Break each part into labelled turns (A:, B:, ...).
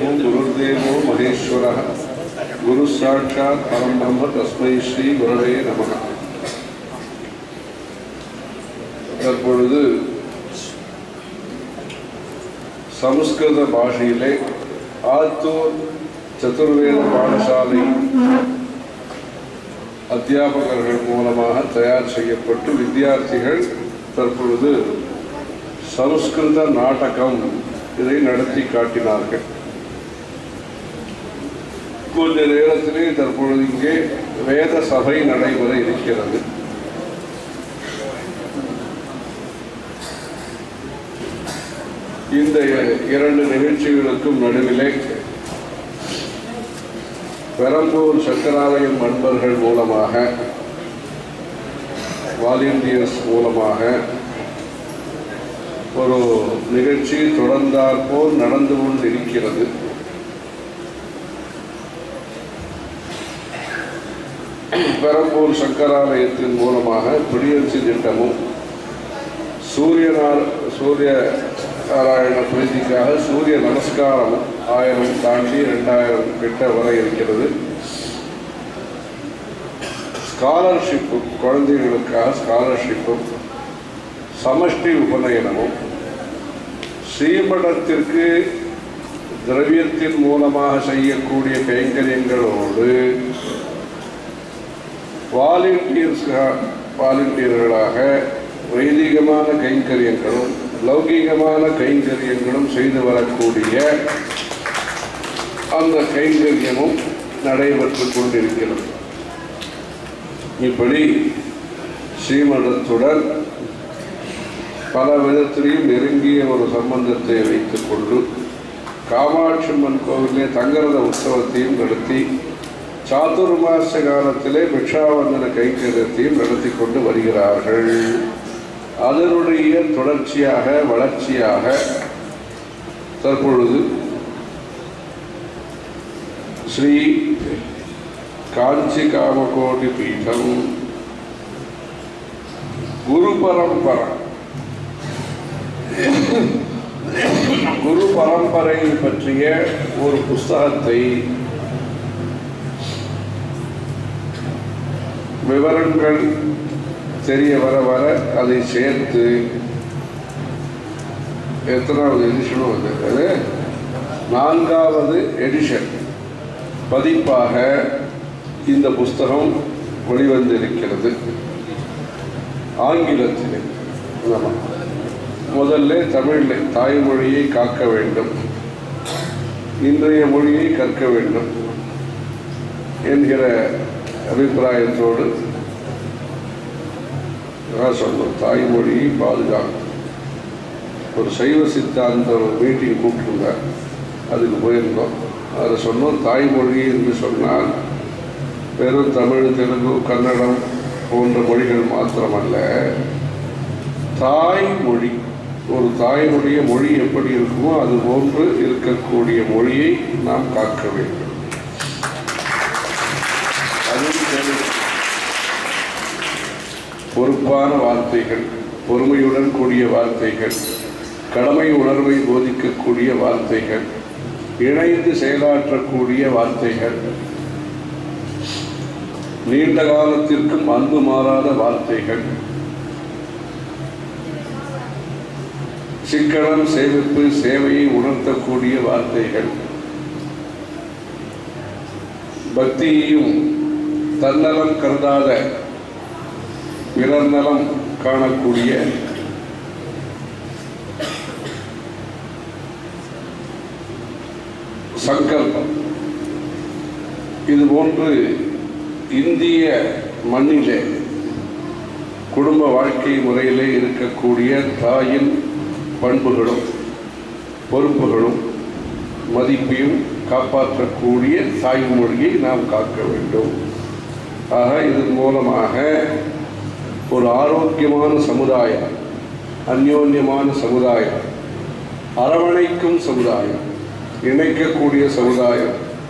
A: गुरुर्देवो महेश्वरः गुरुः साक्षात् परं ब्रह्म तस्मै ஸ்ரீ குரவே நமக தற்பொழுது சமஸ்கிருத பாஷையிலே ஆத்தூர் சதுர்வேத பாடசாலை அத்தியாபகர்கள் மூலமாக தயார் செய்யப்பட்டு வித்தியார்த்திகள் தற்பொழுது சமஸ்கிருத நாடகம் இதை நடத்தி காட்டினார்கள் கொஞ்ச நேரத்திலே தற்பொழுது இங்கே வேத சபை நடைபெற இருக்கிறது இந்த இரண்டு நிகழ்ச்சிகளுக்கும் நடுவிலே பெரம்பூர் சக்கராலயம் நண்பர்கள் மூலமாக வாலண்டியர்ஸ் மூலமாக ஒரு நிகழ்ச்சி தொடர்ந்தாற்போல் நடந்து கொண்டிருக்கிறது பெரம்பூர் சங்கராலயத்தின் மூலமாக குடியரசு திட்டமும் சூரியனார் சூரிய நாராயண பிரீதிக்காக சூரிய நமஸ்காரமும் ஆயிரம் தாண்டி ரெண்டாயிரம் கிட்ட வர இருக்கிறது ஸ்காலர்ஷிப்பும் குழந்தைகளுக்காக ஸ்காலர்ஷிப்பும் சமஷ்டி உபநயனமும் ஸ்ரீமடத்திற்கு திரவியத்தின் மூலமாக செய்யக்கூடிய கைங்கரியங்களோடு வாலண்டியர்ஸ் வாலண்டியர்களாக வைதிகமான கைங்கரியங்களும் லௌகீகமான கைங்கரியங்களும் செய்து வரக்கூடிய அந்த கைங்கரியமும் நடைபெற்று கொண்டிருக்கிறது இப்படி ஸ்ரீமடத்துடன் பல விதத்திலையும் நெருங்கிய ஒரு சம்பந்தத்தை வைத்துக் கொண்டு காமாட்சி அம்மன் கோவிலே தங்கரத உற்சவத்தையும் நடத்தி சாதுர்மாச காலத்திலே பிக்ஷாவந்தன கைங்கரியத்தையும் நடத்தி கொண்டு வருகிறார்கள் அதனுடைய தொடர்ச்சியாக வளர்ச்சியாக தற்பொழுது ஸ்ரீ காஞ்சி காமகோடி பீடம் குரு பரம்பரை குரு பரம்பரையை பற்றிய ஒரு புஸ்தகத்தை விவரங்கள் தெரிய வர வர அதை சேர்த்து எத்தனாவது எடிஷனும் வந்து அது நான்காவது எடிஷன் பதிப்பாக இந்த புஸ்தகம் வெளிவந்திருக்கிறது ஆங்கிலத்திலே ஆமா. முதல்ல தமிழில் தாய்மொழியை காக்க வேண்டும் இன்றைய மொழியை கற்க வேண்டும் என்கிற அபிப்பிராயத்தோடு நான் சொன்னோம் தாய்மொழியை பாதுகாக்கும் ஒரு சைவ சித்தாந்த ஒரு மீட்டிங் கூப்பிட்டுருந்தார் அதுக்கு போயிருந்தோம் அதில் சொன்னோம் தாய்மொழி என்று சொன்னால் வெறும் தமிழ் தெலுங்கு கன்னடம் போன்ற மொழிகள் மாத்திரமல்ல தாய்மொழி ஒரு தாய்மொழிய மொழி எப்படி இருக்குமோ அது போன்று இருக்கக்கூடிய மொழியை நாம் காக்க வேண்டும் அதுவும் சரி. பொறுப்பான வார்த்தைகள் பொறுமையுடன் கூடிய வார்த்தைகள் கடமை உணர்வை போதிக்கக்கூடிய வார்த்தைகள் இணைந்து செயலாற்றக்கூடிய வார்த்தைகள் நீண்ட காலத்திற்கும் அன்பு மாறாத வார்த்தைகள் சிக்கனம் சேமிப்பு சேவையை உணர்த்தக்கூடிய வார்த்தைகள் பக்தியையும் தன்னலம் கருதாத பிறர் நலம் காணக்கூடிய சங்கல்பம் இது போன்று இந்திய மண்ணிலே குடும்ப வாழ்க்கை முறையிலே இருக்கக்கூடிய தாயின் பண்புகளும் பொறுப்புகளும் மதிப்பையும் காப்பாற்றக்கூடிய தாய்மொழியை நாம் காக்க வேண்டும் ஆக இதன் மூலமாக ஒரு ஆரோக்கியமான சமுதாயம் அந்யோன்யமான சமுதாயம் அரவணைக்கும் சமுதாயம் இணைக்கக்கூடிய சமுதாயம்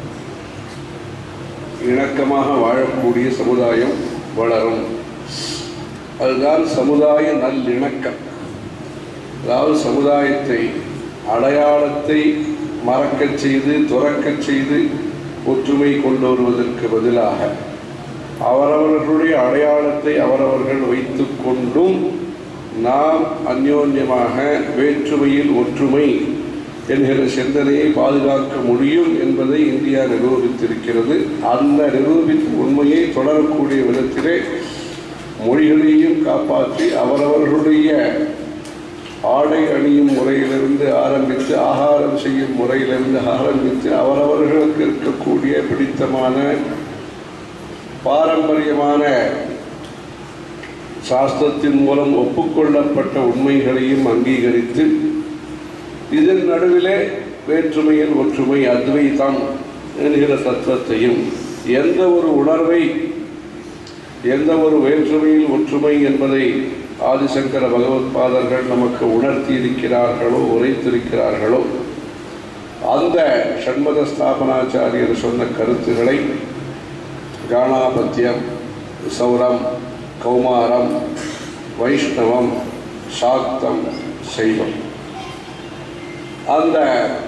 A: இணக்கமாக வாழக்கூடிய சமுதாயம் வளரும் அதுதான் சமுதாய நல்லிணக்கம் அதாவது சமுதாயத்தை அடையாளத்தை மறக்கச் செய்து துறக்கச் செய்து ஒற்றுமை கொண்டு வருவதற்கு பதிலாக அவரவர்களுடைய அடையாளத்தை அவரவர்கள் வைத்துக் கொண்டும் நாம் அந்யோன்யமாக வேற்றுமையில் ஒற்றுமை என்கிற சிந்தனையை பாதுகாக்க முடியும் என்பதை இந்தியா நிரூபித்திருக்கிறது அந்த நிரூபித்த உண்மையை தொடரக்கூடிய விதத்திலே மொழிகளையும் காப்பாற்றி அவரவர்களுடைய ஆடை அணியும் முறையிலிருந்து ஆரம்பித்து ஆகாரம் செய்யும் முறையிலிருந்து ஆரம்பித்து அவரவர்களுக்கு இருக்கக்கூடிய பிடித்தமான பாரம்பரியமான சாஸ்திரத்தின் மூலம் ஒப்புக்கொள்ளப்பட்ட உண்மைகளையும் அங்கீகரித்து இதன் நடுவிலே வேற்றுமையில் ஒற்றுமை அத்வைதம் என்கிற தத்துவத்தையும் எந்த ஒரு உணர்வை எந்த ஒரு வேற்றுமையில் ஒற்றுமை என்பதை ஆதிசங்கர பகவத் பாதர்கள் நமக்கு உணர்த்தி இருக்கிறார்களோ உரைத்திருக்கிறார்களோ அந்த ஷண்மத ஸ்தாபனாச்சாரியர் சொன்ன கருத்துக்களை காணாபத்தியம் சௌரம் கௌமாரம் வைஷ்ணவம் சாக்தம் சைவம் அந்த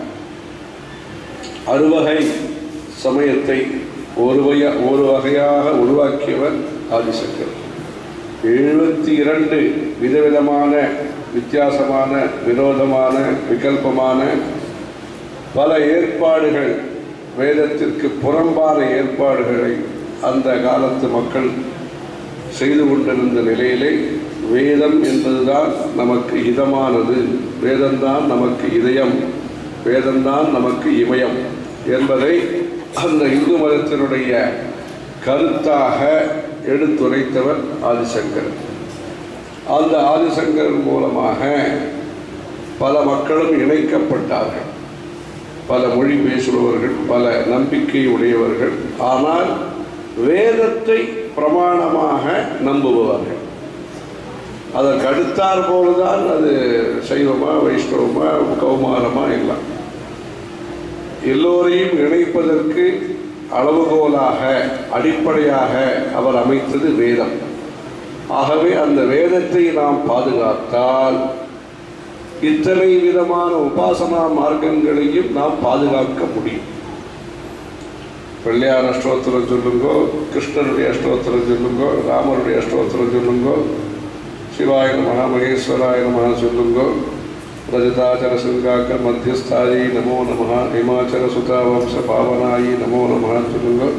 A: அறுவகை சமயத்தை ஒரு வய ஒரு வகையாக உருவாக்கியவர் ஆதிசங்கர் எழுபத்தி இரண்டு விதவிதமான வித்தியாசமான விரோதமான விகல்பமான பல ஏற்பாடுகள் வேதத்திற்கு புறம்பான ஏற்பாடுகளை அந்த காலத்து மக்கள் செய்து கொண்டிருந்த நிலையிலே வேதம் என்பதுதான் நமக்கு இதமானது வேதம்தான் நமக்கு இதயம் வேதம்தான் நமக்கு இமயம் என்பதை அந்த இந்து மதத்தினுடைய கருத்தாக எடுத்துரைத்தவர் ஆதிசங்கர் அந்த ஆதிசங்கர் மூலமாக பல மக்களும் இணைக்கப்பட்டார்கள் பல மொழி பேசுபவர்கள் பல நம்பிக்கை உடையவர்கள் ஆனால் வேதத்தை பிரமாணமாக நம்புபவர்கள் அதற்கு அடுத்தார் போலதான் அது சைவமா வைஷ்ணவமா கௌமாரமா எல்லாம் எல்லோரையும் இணைப்பதற்கு அளவுகோலாக அடிப்படையாக அவர் அமைத்தது வேதம் ஆகவே அந்த வேதத்தை நாம் பாதுகாத்தால் இத்தனை விதமான உபாசனா மார்க்கங்களையும் நாம் பாதுகாக்க முடியும் பிள்ளையார் அஷ்டோத்திரம் சொல்லுங்கோ கிருஷ்ணருடைய அஷ்டோத்திரம் சொல்லுங்கோ ராமருடைய அஷ்டோத்திரம் சொல்லுங்கோ சிவாய நம மகேஸ்வராய நம சொல்லுங்கோ ரஜதாச்சர சிங்காக்க மத்தியஸ்தாயி நமோ நம ஹிமாச்சல சுதா வம்ச பாவனாயி நமோ நம சொல்லுங்கோ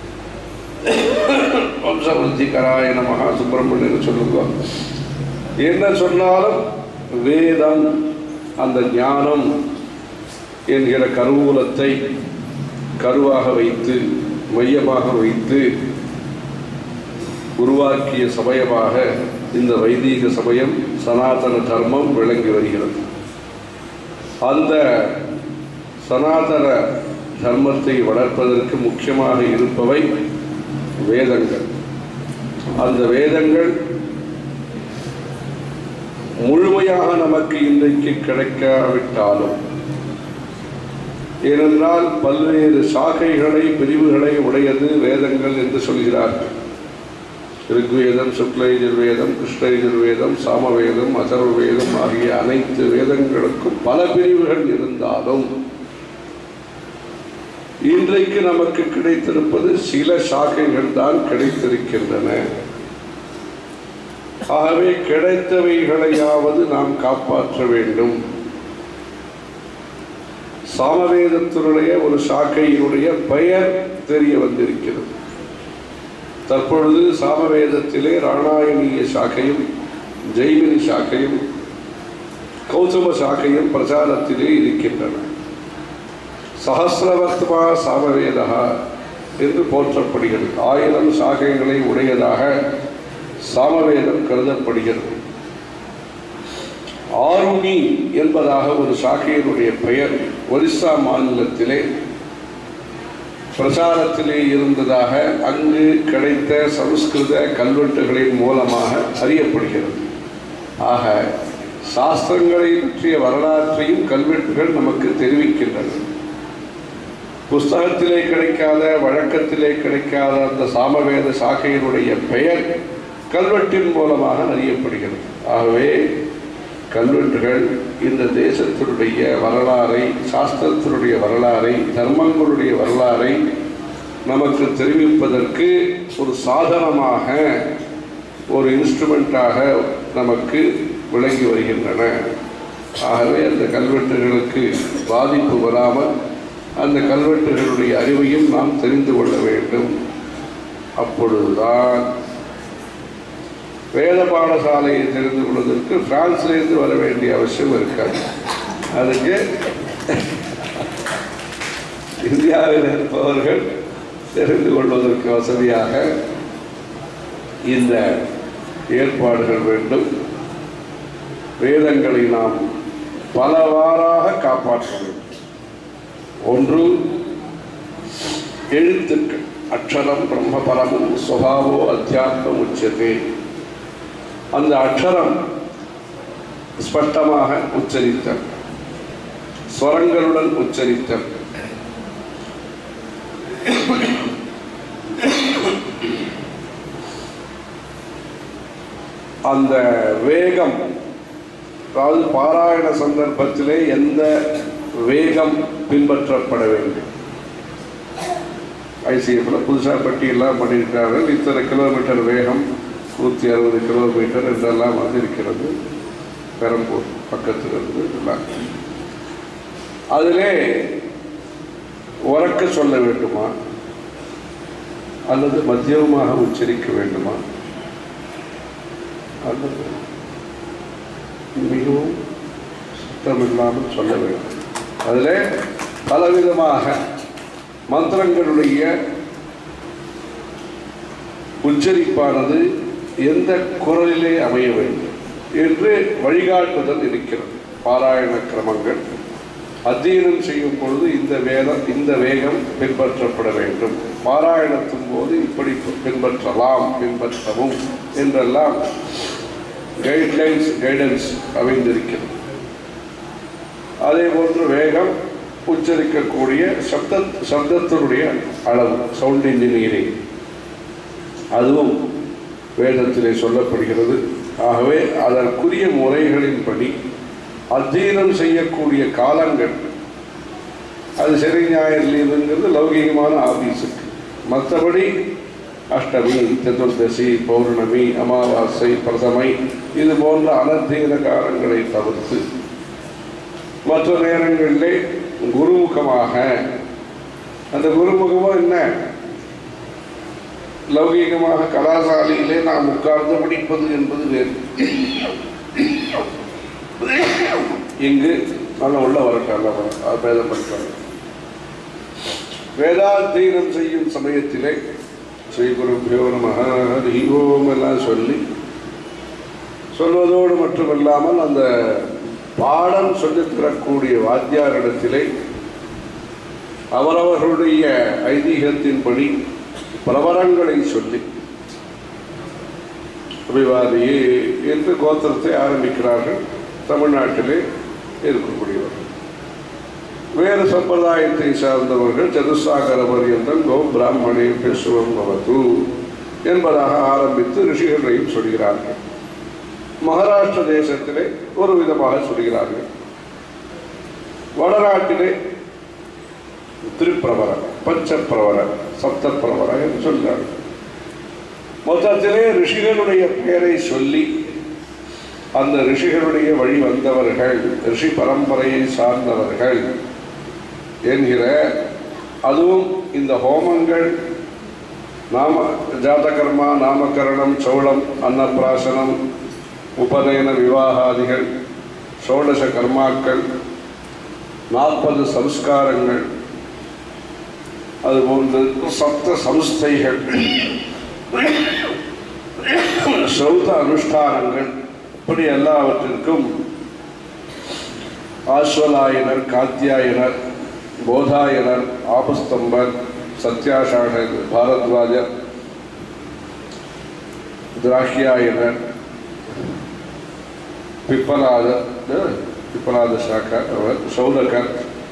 A: வம்சவருத்திகராய நம சுப்பிரமணியன் சொல்லுங்கோ என்ன சொன்னாலும் வேதம் அந்த ஞானம் என்கிற கருவூலத்தை கருவாக வைத்து மையமாக வைத்து உருவாக்கிய சமயமாக இந்த வைதீக சமயம் சனாதன தர்மம் விளங்கி வருகிறது அந்த சனாதன தர்மத்தை வளர்ப்பதற்கு முக்கியமாக இருப்பவை வேதங்கள் அந்த வேதங்கள் முழுமையாக நமக்கு இன்றைக்கு கிடைக்காவிட்டாலும் ஏனென்றால் பல்வேறு சாகைகளை பிரிவுகளை உடையது வேதங்கள் என்று சொல்கிறார்கள் ரிக்வேதம் சுக்லயஜுர்வேதம் கிருஷ்ணயஜுர்வேதம் சாமவேதம் அதர்வவேதம் ஆகிய அனைத்து வேதங்களுக்கும் பல பிரிவுகள் இருந்தாலும் இன்றைக்கு நமக்கு கிடைத்திருப்பது சில சாக்கைகள் தான் கிடைத்திருக்கின்றன ஆகவே கிடைத்தவைகளையாவது நாம் காப்பாற்ற வேண்டும் சாமவேதத்தினுடைய ஒரு சாக்கையினுடைய பெயர் தெரிய வந்திருக்கிறது தற்பொழுது சாமவேதத்திலே ராணாயணிய சாக்கையும் ஜெய்மினி சாக்கையும் கௌதம சாக்கையும் பிரச்சாரத்திலே இருக்கின்றன சஹசிரவர்த்தமா சாமவேதா என்று போற்றப்படுகிறது ஆயிரம் சாகைகளை உடையதாக சாமவேதம் கருதப்படுகிறது ஆருணி என்பதாக ஒரு சாக்கையினுடைய பெயர் ஒரிசா மாநிலத்திலே பிரச்சாரத்திலே இருந்ததாக அங்கு கிடைத்த சமஸ்கிருத கல்வெட்டுகளின் மூலமாக அறியப்படுகிறது ஆக சாஸ்திரங்களை பற்றிய வரலாற்றையும் கல்வெட்டுகள் நமக்கு தெரிவிக்கின்றன புஸ்தகத்திலே கிடைக்காத வழக்கத்திலே கிடைக்காத அந்த சாமவேத சாக்கையினுடைய பெயர் கல்வெட்டின் மூலமாக அறியப்படுகிறது ஆகவே கல்வெட்டுகள் இந்த தேசத்தினுடைய வரலாறை சாஸ்திரத்தினுடைய வரலாறை தர்மங்களுடைய வரலாறை நமக்கு தெரிவிப்பதற்கு ஒரு சாதனமாக ஒரு இன்ஸ்ட்ருமெண்ட்டாக நமக்கு விளங்கி வருகின்றன ஆகவே அந்த கல்வெட்டுகளுக்கு பாதிப்பு வராமல் அந்த கல்வெட்டுகளுடைய அறிவையும் நாம் தெரிந்து கொள்ள வேண்டும் அப்பொழுதுதான் வேத பாடசாலையை தெரிந்து கொள்வதற்கு பிரான்ஸ்லேருந்து வர வேண்டிய அவசியம் இருக்காது அதுக்கு இந்தியாவில் இருப்பவர்கள் தெரிந்து கொள்வதற்கு வசதியாக இந்த ஏற்பாடுகள் வேண்டும் வேதங்களை நாம் பலவாறாக காப்பாற்ற வேண்டும் ஒன்று எழுத்துக்கள் அக்ஷரம் பிரம்மபரமும் சுபாவோ அத்தியாத்மம் உச்சதே அந்த அக்ஷரம் ஸ்பஷ்டமாக உச்சரித்தல் ஸ்வரங்களுடன் உச்சரித்தல் அந்த வேகம் அதாவது பாராயண சந்தர்ப்பத்திலே எந்த வேகம் பின்பற்றப்பட வேண்டும் ஐசிஎஃப்ல புதுசாக பட்டியெல்லாம் பண்ணியிருக்கார்கள் இத்தனை கிலோமீட்டர் வேகம் நூற்றி அறுபது கிலோமீட்டர் என்றெல்லாம் வந்து இருக்கிறது பெரம்பூர் பக்கத்தில் இருந்து எல்லாம் அதிலே உறக்க சொல்ல வேண்டுமா அல்லது மத்தியமமாக உச்சரிக்க வேண்டுமா அல்லது மிகவும் சுத்தமில்லாமல் சொல்ல வேண்டும் அதில் பலவிதமாக மந்திரங்களுடைய உச்சரிப்பானது எந்த குரலிலே அமைய வேண்டும் என்று வழிகாட்டுதல் இருக்கிறது பாராயண கிரமங்கள் அத்தியனம் செய்யும் பொழுது இந்த வேதம் இந்த வேகம் பின்பற்றப்பட வேண்டும் பாராயணத்தின் போது இப்படி பின்பற்றலாம் பின்பற்றவும் என்றெல்லாம் கைட்லைன்ஸ் கைடன்ஸ் அமைந்திருக்கிறது அதே போன்று வேகம் உச்சரிக்கக்கூடிய சப்த சப்தத்தினுடைய அளவு சவுண்ட் இன்ஜினியரிங் அதுவும் வேதத்திலே சொல்லப்படுகிறது ஆகவே அதற்குரிய முறைகளின்படி அத்தியனம் செய்யக்கூடிய காலங்கள் அது சரி ஞாயிறுங்கிறது லௌகிகமான ஆபீஸுக்கு மற்றபடி அஷ்டமி சதுர்தசி பௌர்ணமி அமாவாசை பிரதமை இது போன்ற அனத்தீன காலங்களை தவிர்த்து மற்ற நேரங்களிலே குருமுகமாக அந்த குருமுகமும் என்ன லௌகீகமாக கலாசாலையிலே நாம் உட்கார்ந்து படிப்பது என்பது வேறு இங்கு நல்ல உள்ள வரட்டாங்க வேதம் படிப்பாங்க வேதாத்தீனம் செய்யும் சமயத்திலே ஸ்ரீ குருபியோ நம ஹரி ஓம் எல்லாம் சொல்லி சொல்வதோடு மட்டுமல்லாமல் அந்த பாடம் சொல்லித் தரக்கூடிய வாத்தியாரிடத்திலே அவரவர்களுடைய ஐதீகத்தின்படி பிரபலங்களை சொல்லி அபிவாதியே என்று கோத்திரத்தை ஆரம்பிக்கிறார்கள் தமிழ்நாட்டிலே இருக்கக்கூடியவர்கள் வேறு சம்பிரதாயத்தை சார்ந்தவர்கள் சதுசாகர பரியந்தம் கோ பிராமணே பேசுவம் பவது என்பதாக ஆரம்பித்து ரிஷிகளையும் சொல்கிறார்கள் மகாராஷ்டிர தேசத்திலே ஒரு விதமாக சொல்கிறார்கள் வடநாட்டிலே திருப்பிரவர பஞ்சப்பிரவர சப்தப்பிரவர என்று சொல்கிறார்கள் மொத்தத்திலே ரிஷிகளுடைய பெயரை சொல்லி அந்த ரிஷிகளுடைய வழி வந்தவர்கள் ரிஷி பரம்பரையை சார்ந்தவர்கள் என்கிற அதுவும் இந்த ஹோமங்கள் நாம ஜாதகர்மா நாமகரணம் சோளம் அன்னப்பிராசனம் உபநயன விவாகாதிகள் ஷோடச கர்மாக்கள் நாற்பது சம்ஸ்காரங்கள் அதுபோன்று சப்த சம்ஸ்தைகள் சௌத அனுஷ்டானங்கள் இப்படி எல்லாவற்றிற்கும் ஆஸ்வலாயனர் காத்தியாயனர் போதாயனர் ஆபஸ்தம்பர் சத்யாசாகர் பாரத்வாஜர் திராக்கியாயனர் பிப்பலாதர் அஹ், பிப்பலாத சாக்கர் அவர் சௌதகர்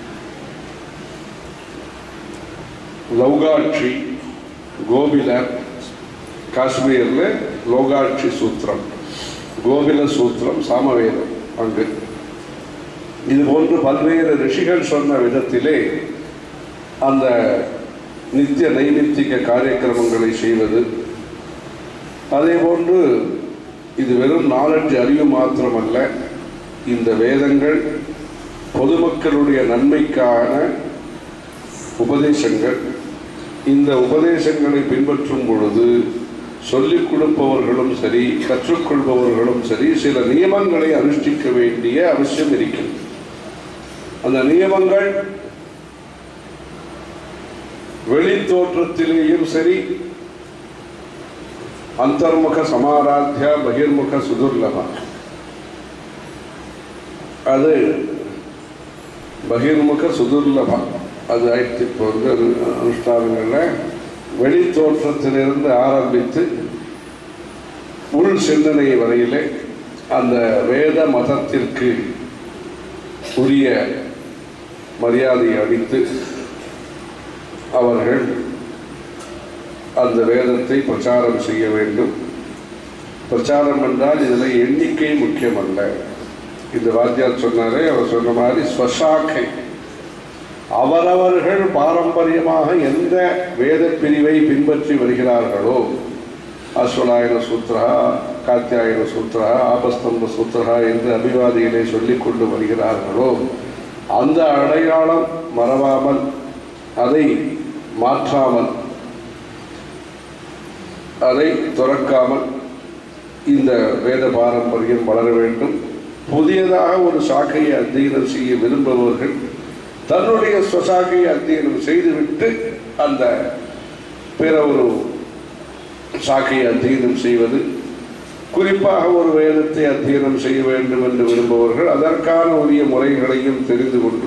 A: லௌகாட்சி கோபிலர் காஷ்மீரில் லோகாட்சி சூத்திரம் கோபில சூத்திரம் சாமவேதம் அங்கு இது போன்று பல்வேறு ரிஷிகள் சொன்ன விதத்திலே அந்த நித்திய நைமித்திக காரியக்கிரமங்களை செய்வது அதே போன்று இது வெறும் நாலஞ்சு அறிவு மாத்திரமல்ல இந்த வேதங்கள் பொதுமக்களுடைய நன்மைக்கான உபதேசங்கள் இந்த உபதேசங்களை பின்பற்றும் பொழுது சொல்லிக் கொடுப்பவர்களும் சரி கற்றுக்கொள்பவர்களும் சரி சில நியமங்களை அனுஷ்டிக்க வேண்டிய அவசியம் இருக்கிறது அந்த நியமங்கள் வெளி தோற்றத்திலேயும் சரி அந்தர்முக சமாராத்தியா பகிர்முக சுதுர்லபா அது பகிர்முக சுதுர்லபா அது ஆயிடுச்சு இப்போ வந்து அது அனுஷ்டானங்களில் வெளி தோற்றத்திலிருந்து ஆரம்பித்து உள் சிந்தனை வரையிலே அந்த வேத மதத்திற்கு உரிய மரியாதை அளித்து அவர்கள் அந்த வேதத்தை பிரச்சாரம் செய்ய வேண்டும் பிரச்சாரம் என்றால் இதில் எண்ணிக்கை முக்கியமல்ல இந்த வாத்தியார் சொன்னாரே அவர் சொன்ன மாதிரி ஸ்வசாக்கை அவரவர்கள் பாரம்பரியமாக எந்த வேத பிரிவை பின்பற்றி வருகிறார்களோ அஸ்வலாயன சூத்ரா காத்தியாயன சூத்ரா ஆபஸ்தம்ப சூத்ரா என்று அபிவாதிகளை சொல்லிக் கொண்டு வருகிறார்களோ அந்த அடையாளம் மறவாமல் அதை மாற்றாமல் அதை துறக்காமல் இந்த வேத பாரம்பரியம் வளர வேண்டும் புதியதாக ஒரு சாக்கையை அத்தியனம் செய்ய விரும்புபவர்கள் தன்னுடைய ஸ்வசாக்கையை அத்தியனம் செய்துவிட்டு அந்த பிற ஒரு சாக்கையை அத்தியனம் செய்வது குறிப்பாக ஒரு வேதத்தை அத்தியனம் செய்ய வேண்டும் என்று விரும்புபவர்கள் அதற்கான உரிய முறைகளையும் தெரிந்து கொண்டு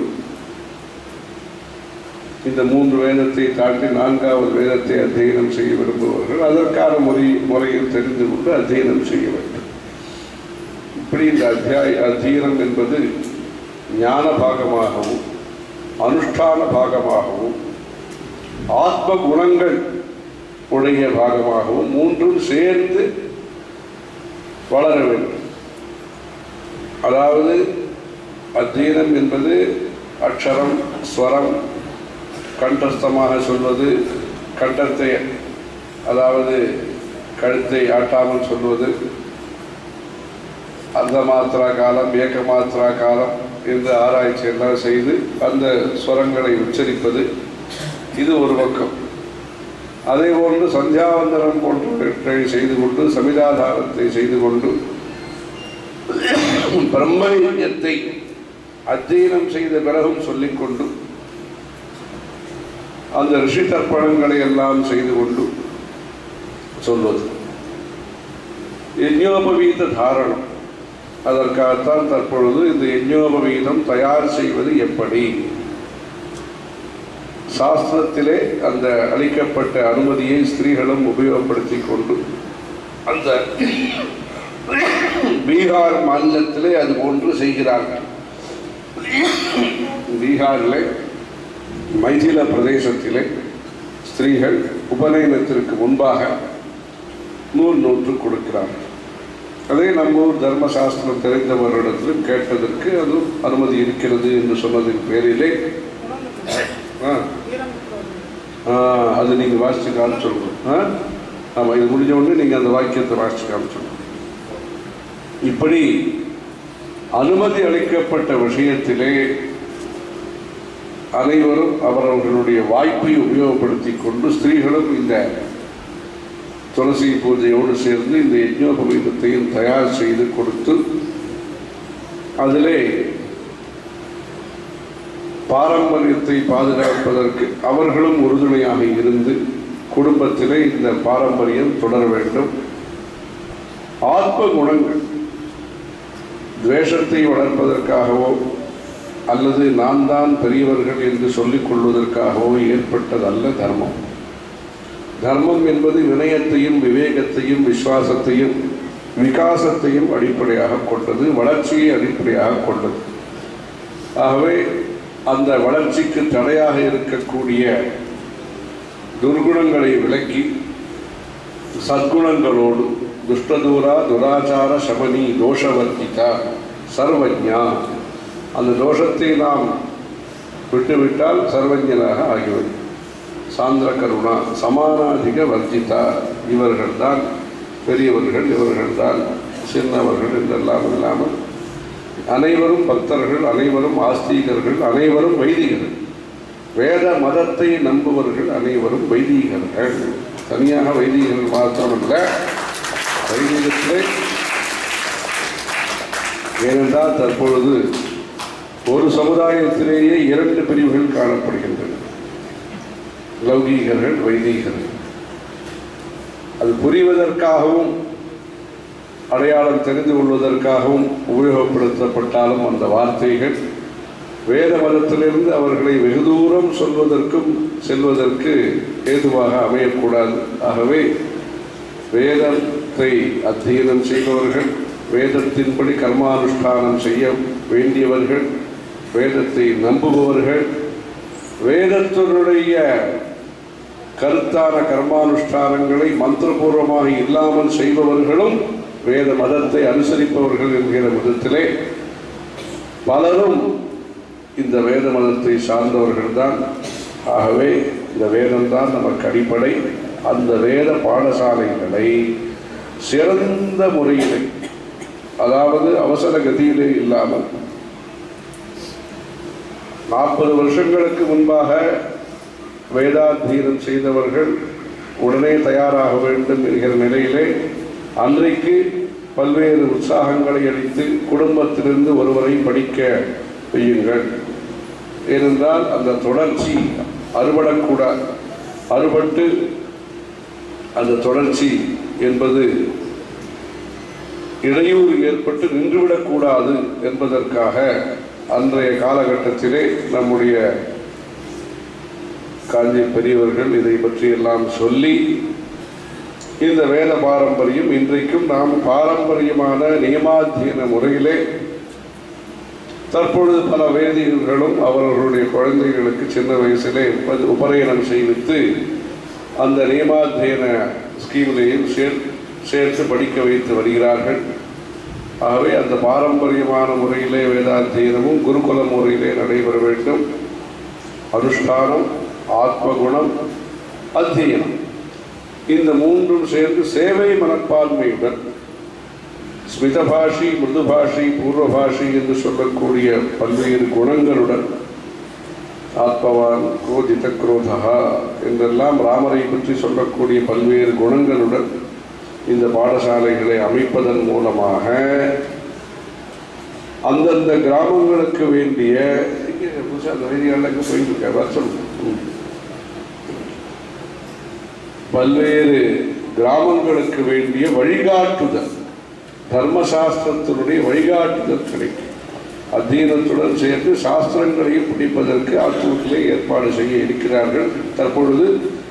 A: இந்த மூன்று வேதத்தை தாண்டி நான்காவது வேதத்தை அத்தியனம் செய்ய விரும்புபவர்கள் அதற்கான முறை முறையில் தெரிந்து கொண்டு அத்தியனம் செய்ய வேண்டும் இப்படி இந்த அத்தியாய அத்தியனம் என்பது ஞான பாகமாகவும் அனுஷ்டான பாகமாகவும் ஆத்ம குணங்கள் உடைய பாகமாகவும் மூன்றும் சேர்ந்து வளர வேண்டும் அதாவது அத்தியனம் என்பது அக்ஷரம் ஸ்வரம் கண்டஸ்தமாக சொல்வது கண்டத்தை அதாவது கழுத்தை ஆட்டாமல் சொல்வது அந்த மாத்திரா காலம் ஏக மாத்திரா காலம் என்று ஆராய்ச்சி எல்லாம் செய்து அந்த ஸ்வரங்களை உச்சரிப்பது இது ஒரு பக்கம் அதே போன்று சந்தியாவந்தனம் போன்றவற்றை செய்து கொண்டு சமிதாதாரத்தை செய்து கொண்டு பிரம்மயத்தை அத்தியனம் செய்த பிறகும் சொல்லிக்கொண்டு அந்த ரிஷி தர்ப்பணங்களை எல்லாம் செய்து கொண்டு சொல்வது யஜ்ஞோபவீத தாரணம் அதற்காகத்தான் தற்பொழுது இந்த யஜ்ஞோபவீதம் தயார் செய்வது எப்படி சாஸ்திரத்திலே அந்த அளிக்கப்பட்ட அனுமதியை ஸ்திரீகளும் உபயோகப்படுத்தி கொண்டு அந்த பீகார் மாநிலத்திலே அது போன்று செய்கிறார்கள் பீகாரிலே மைதில பிரதேசத்திலே ஸ்திரீகள் உபநயனத்திற்கு முன்பாக நூல் நூற்று கொடுக்கிறார்கள் அதே நம்ம ஊர் தர்மசாஸ்திரம் தெரிந்தவரிடத்திலும் கேட்டதற்கு அது அனுமதி இருக்கிறது என்று சொன்னதின் பேரிலே ஆ ஆ, அது நீங்கள் வாசித்து காமிச்சிருக்கணும் ஆ ஆமாம் இது முடிஞ்ச உடனே நீங்கள் அந்த வாக்கியத்தை வாசித்து காமிச்சிருக்கணும் இப்படி அனுமதி அளிக்கப்பட்ட விஷயத்திலே அனைவரும் அவரவர்களுடைய வாய்ப்பை உபயோகப்படுத்தி கொண்டு ஸ்திரீகளும் இந்த துளசி பூஜையோடு சேர்ந்து இந்த யஜ்ஞோபவீதத்தையும் தயார் செய்து கொடுத்து அதிலே பாரம்பரியத்தை பாதுகாப்பதற்கு அவர்களும் உறுதுணையாக இருந்து குடும்பத்திலே இந்த பாரம்பரியம் தொடர வேண்டும் ஆத்ம குணங்கள் துவேஷத்தை வளர்ப்பதற்காகவோ அல்லது நான் தான் பெரியவர்கள் என்று சொல்லிக் கொள்வதற்காகவோ ஏற்பட்டதல்ல தர்மம் தர்மம் என்பது வினயத்தையும் விவேகத்தையும் விசுவாசத்தையும் விகாசத்தையும் அடிப்படையாக கொண்டது வளர்ச்சியை அடிப்படையாக கொண்டது ஆகவே அந்த வளர்ச்சிக்கு தடையாக இருக்கக்கூடிய துர்குணங்களை விலக்கி சத்குணங்களோடு துஷ்டதூரா துராச்சார சமனி தோஷவர்த்திதா சர்வஜா அந்த தோஷத்தை நாம் விட்டுவிட்டால் சர்வஜனாக ஆகிவிடும் சாந்திர கருணா சமானாதிக வர்ஜிதா இவர்கள்தான் பெரியவர்கள் இவர்கள்தான் சின்னவர்கள் என்றெல்லாம் இல்லாமல் அனைவரும் பக்தர்கள் அனைவரும் ஆஸ்திகர்கள் அனைவரும் வைதிகர்கள் வேத மதத்தை நம்புவர்கள் அனைவரும் வைதிகர்கள் தனியாக வைதிகர்கள் மாத்திரமல்ல வைதிகத்திலே ஏனென்றால் தற்பொழுது ஒரு சமுதாயத்திலேயே இரண்டு பிரிவுகள் காணப்படுகின்றன லௌகீகர்கள் வைதீகர்கள் அது புரிவதற்காகவும் அடையாளம் தெரிந்து கொள்வதற்காகவும் உபயோகப்படுத்தப்பட்டாலும் அந்த வார்த்தைகள் வேத மதத்திலிருந்து அவர்களை வெகு தூரம் சொல்வதற்கும் செல்வதற்கு ஏதுவாக அமையக்கூடாது ஆகவே வேதத்தை அத்தியனம் செய்பவர்கள் வேதத்தின்படி கர்மானுஷ்டானம் செய்ய வேண்டியவர்கள் வேதத்தை நம்புபவர்கள் வேதத்தினுடைய கருத்தான கர்மானுஷ்டானங்களை மந்திரபூர்வமாக இல்லாமல் செய்பவர்களும் வேத மதத்தை அனுசரிப்பவர்கள் என்கிற மதத்திலே பலரும் இந்த வேத மதத்தை சார்ந்தவர்கள் தான் ஆகவே இந்த வேதம்தான் நமக்கு அடிப்படை அந்த வேத பாடசாலைகளை சிறந்த முறையிலே அதாவது அவசர கதியிலே இல்லாமல் நாற்பது வருஷங்களுக்கு முன்பாக வேதாத்தீனம் செய்தவர்கள் உடனே தயாராக வேண்டும் என்கிற நிலையிலே அன்றைக்கு பல்வேறு உற்சாகங்களை அளித்து குடும்பத்திலிருந்து ஒருவரை படிக்க வையுங்கள் ஏனென்றால் அந்த தொடர்ச்சி அறுபடக்கூடாது அறுபட்டு அந்த தொடர்ச்சி என்பது இடையூறு ஏற்பட்டு நின்றுவிடக்கூடாது என்பதற்காக அன்றைய காலகட்டத்திலே நம்முடைய காஞ்சி பெரியவர்கள் இதை பற்றியெல்லாம் சொல்லி இந்த வேத பாரம்பரியம் இன்றைக்கும் நாம் பாரம்பரியமான நியமாத்தியன முறையிலே தற்பொழுது பல வேதிகர்களும் அவர்களுடைய குழந்தைகளுக்கு சின்ன வயசிலே உப- உபநயனம் செய்வித்து அந்த நியமாத்தியன ஸ்கீமிலேயும் சேர் சேர்த்து படிக்க வைத்து வருகிறார்கள் ஆகவே அந்த பாரம்பரியமான முறையிலே வேதாத்தியனமும் குருகுல முறையிலே நடைபெற வேண்டும் அனுஷ்டானம் ஆத்மகுணம் அத்தியனம் இந்த மூன்றும் சேர்ந்து சேவை மனப்பான்மையுடன் ஸ்மிதபாஷி மிருதுபாஷி பூர்வபாஷி என்று சொல்லக்கூடிய பல்வேறு குணங்களுடன் ஆத்மவான் குரோதித குரோதா என்றெல்லாம் ராமரை பற்றி சொல்லக்கூடிய பல்வேறு குணங்களுடன் இந்த பாடசாலைகளை அமைப்பதன் மூலமாக அந்தந்த கிராமங்களுக்கு வேண்டிய இங்கே புதுசா அந்த வேதிகளுக்கு போயிட்டு இருக்க வர சொல்லுங்க ம். பல்வேறு கிராமங்களுக்கு வேண்டிய வழிகாட்டுதல் தர்மசாஸ்திரத்தினுடைய வழிகாட்டுதல் கிடைக்கும் அத்தியனத்துடன் சேர்த்து சாஸ்திரங்களையும் பிடிப்பதற்கு ஆத்தூரிலே ஏற்பாடு செய்ய இருக்கிறார்கள் தற்பொழுது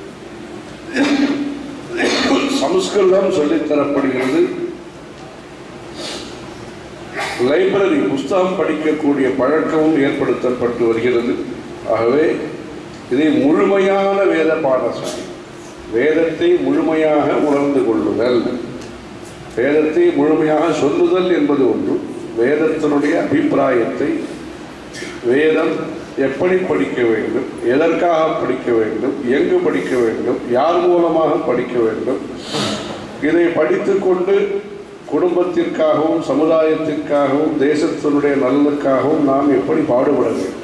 A: சமஸ்கிருதம் சொல்லித் தரப்படுகிறது லைப்ரரி புஸ்தகம் படிக்கக்கூடிய பழக்கமும் ஏற்படுத்தப்பட்டு வருகிறது ஆகவே இதை முழுமையான வேத பாடசாலை வேதத்தை முழுமையாக உணர்ந்து கொள்ளுதல் வேதத்தை முழுமையாக சொல்லுதல் என்பது ஒன்று வேதத்தினுடைய அபிப்பிராயத்தை வேதம் எப்படி படிக்க வேண்டும் எதற்காக படிக்க வேண்டும் எங்கு படிக்க வேண்டும் யார் மூலமாக படிக்க வேண்டும் இதை படித்துக்கொண்டு குடும்பத்திற்காகவும் சமுதாயத்திற்காகவும் தேசத்தினுடைய நலனுக்காகவும் நாம் எப்படி பாடுபட வேண்டும்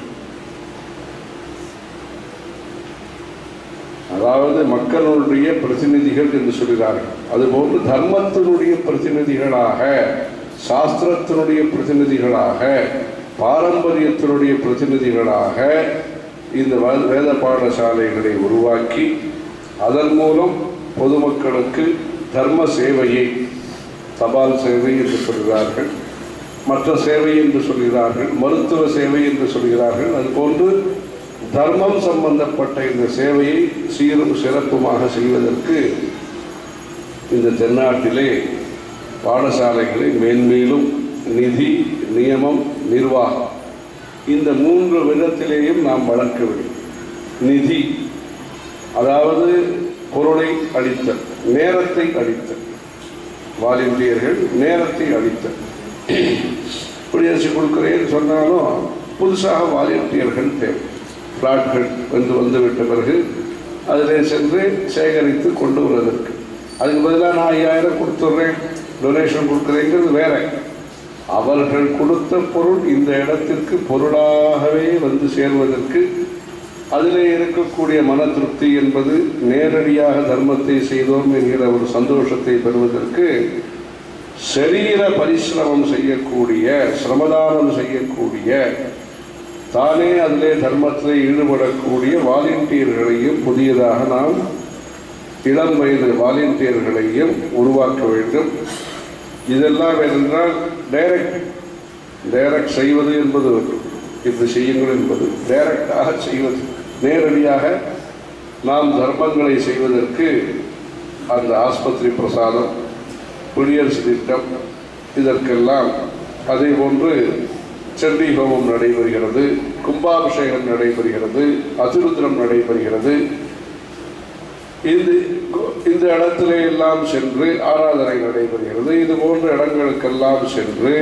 A: அதாவது மக்களுடைய பிரதிநிதிகள் என்று சொல்கிறார்கள் அதுபோன்று தர்மத்தினுடைய பிரதிநிதிகளாக சாஸ்திரத்தினுடைய பிரதிநிதிகளாக பாரம்பரியத்தினுடைய பிரதிநிதிகளாக இந்த வ- வேத பாடசாலைகளை உருவாக்கி அதன் மூலம் பொதுமக்களுக்கு தர்ம சேவையை தபால் சேவை என்று சொல்கிறார்கள் மற்ற சேவை என்று சொல்கிறார்கள் மருத்துவ சேவை என்று சொல்கிறார்கள் அதுபோன்று தர்மம் சம்பந்தப்பட்ட இந்த சேவையை சீரும் சிறப்புமாக செய்வதற்கு இந்த தென்னாட்டிலே பாடசாலைகளை மேன்மேலும் நிதி நியமம் நிர்வாகம் இந்த மூன்று விதத்திலேயும் நாம் வளர்க்க வேண்டும் நிதி அதாவது பொருளை அளித்தல் நேரத்தை அளித்தல் வாலண்டியர்கள் நேரத்தை அளித்தல் இப்படி குடியரசு கொடுக்குறேன்னு சொன்னாலும் புதுசாக வாலண்டியர்கள் தேவை பிளாட்கள் வந்து வந்துவிட்ட பிறகு அதிலே சென்று சேகரித்து கொண்டு வருவதற்கு அதுக்கு பதிலாக நான் ஐயாயிரம் கொடுத்துட்றேன் டொனேஷன் கொடுக்குறேங்கிறது வேற அவர்கள் கொடுத்த பொருள் இந்த இடத்திற்கு பொருளாகவே வந்து சேர்வதற்கு அதிலே இருக்கக்கூடிய மன திருப்தி என்பது நேரடியாக தர்மத்தை செய்தோம் என்கிற ஒரு சந்தோஷத்தை பெறுவதற்கு சரீர பரிசிரமம் செய்யக்கூடிய சிரமதானம் செய்யக்கூடிய தானே அதிலே தர்மத்தில் ஈடுபடக்கூடிய வாலண்டியர்களையும் புதியதாக நாம் இளம் வயது வாலண்டியர்களையும் உருவாக்க வேண்டும் இதெல்லாம் என்றால் டைரக்ட் டைரக்ட் செய்வது என்பது ஒன்று. இப்படி செய்யுங்கள் என்பது டைரக்டாக செய்வது நேரடியாக நாம் தர்மங்களை செய்வதற்கு அந்த ஆஸ்பத்திரி பிரசாதம் குடியரசு திட்டம் இதற்கெல்லாம் அதே போன்று செண்டி ஹோமம் நடைபெறுகிறது கும்பாபிஷேகம் நடைபெறுகிறது அதிருத்திரம் நடைபெறுகிறது இந்த இந்த இடத்திலே எல்லாம் சென்று ஆராதனை நடைபெறுகிறது இது போன்ற இடங்களுக்கெல்லாம் சென்று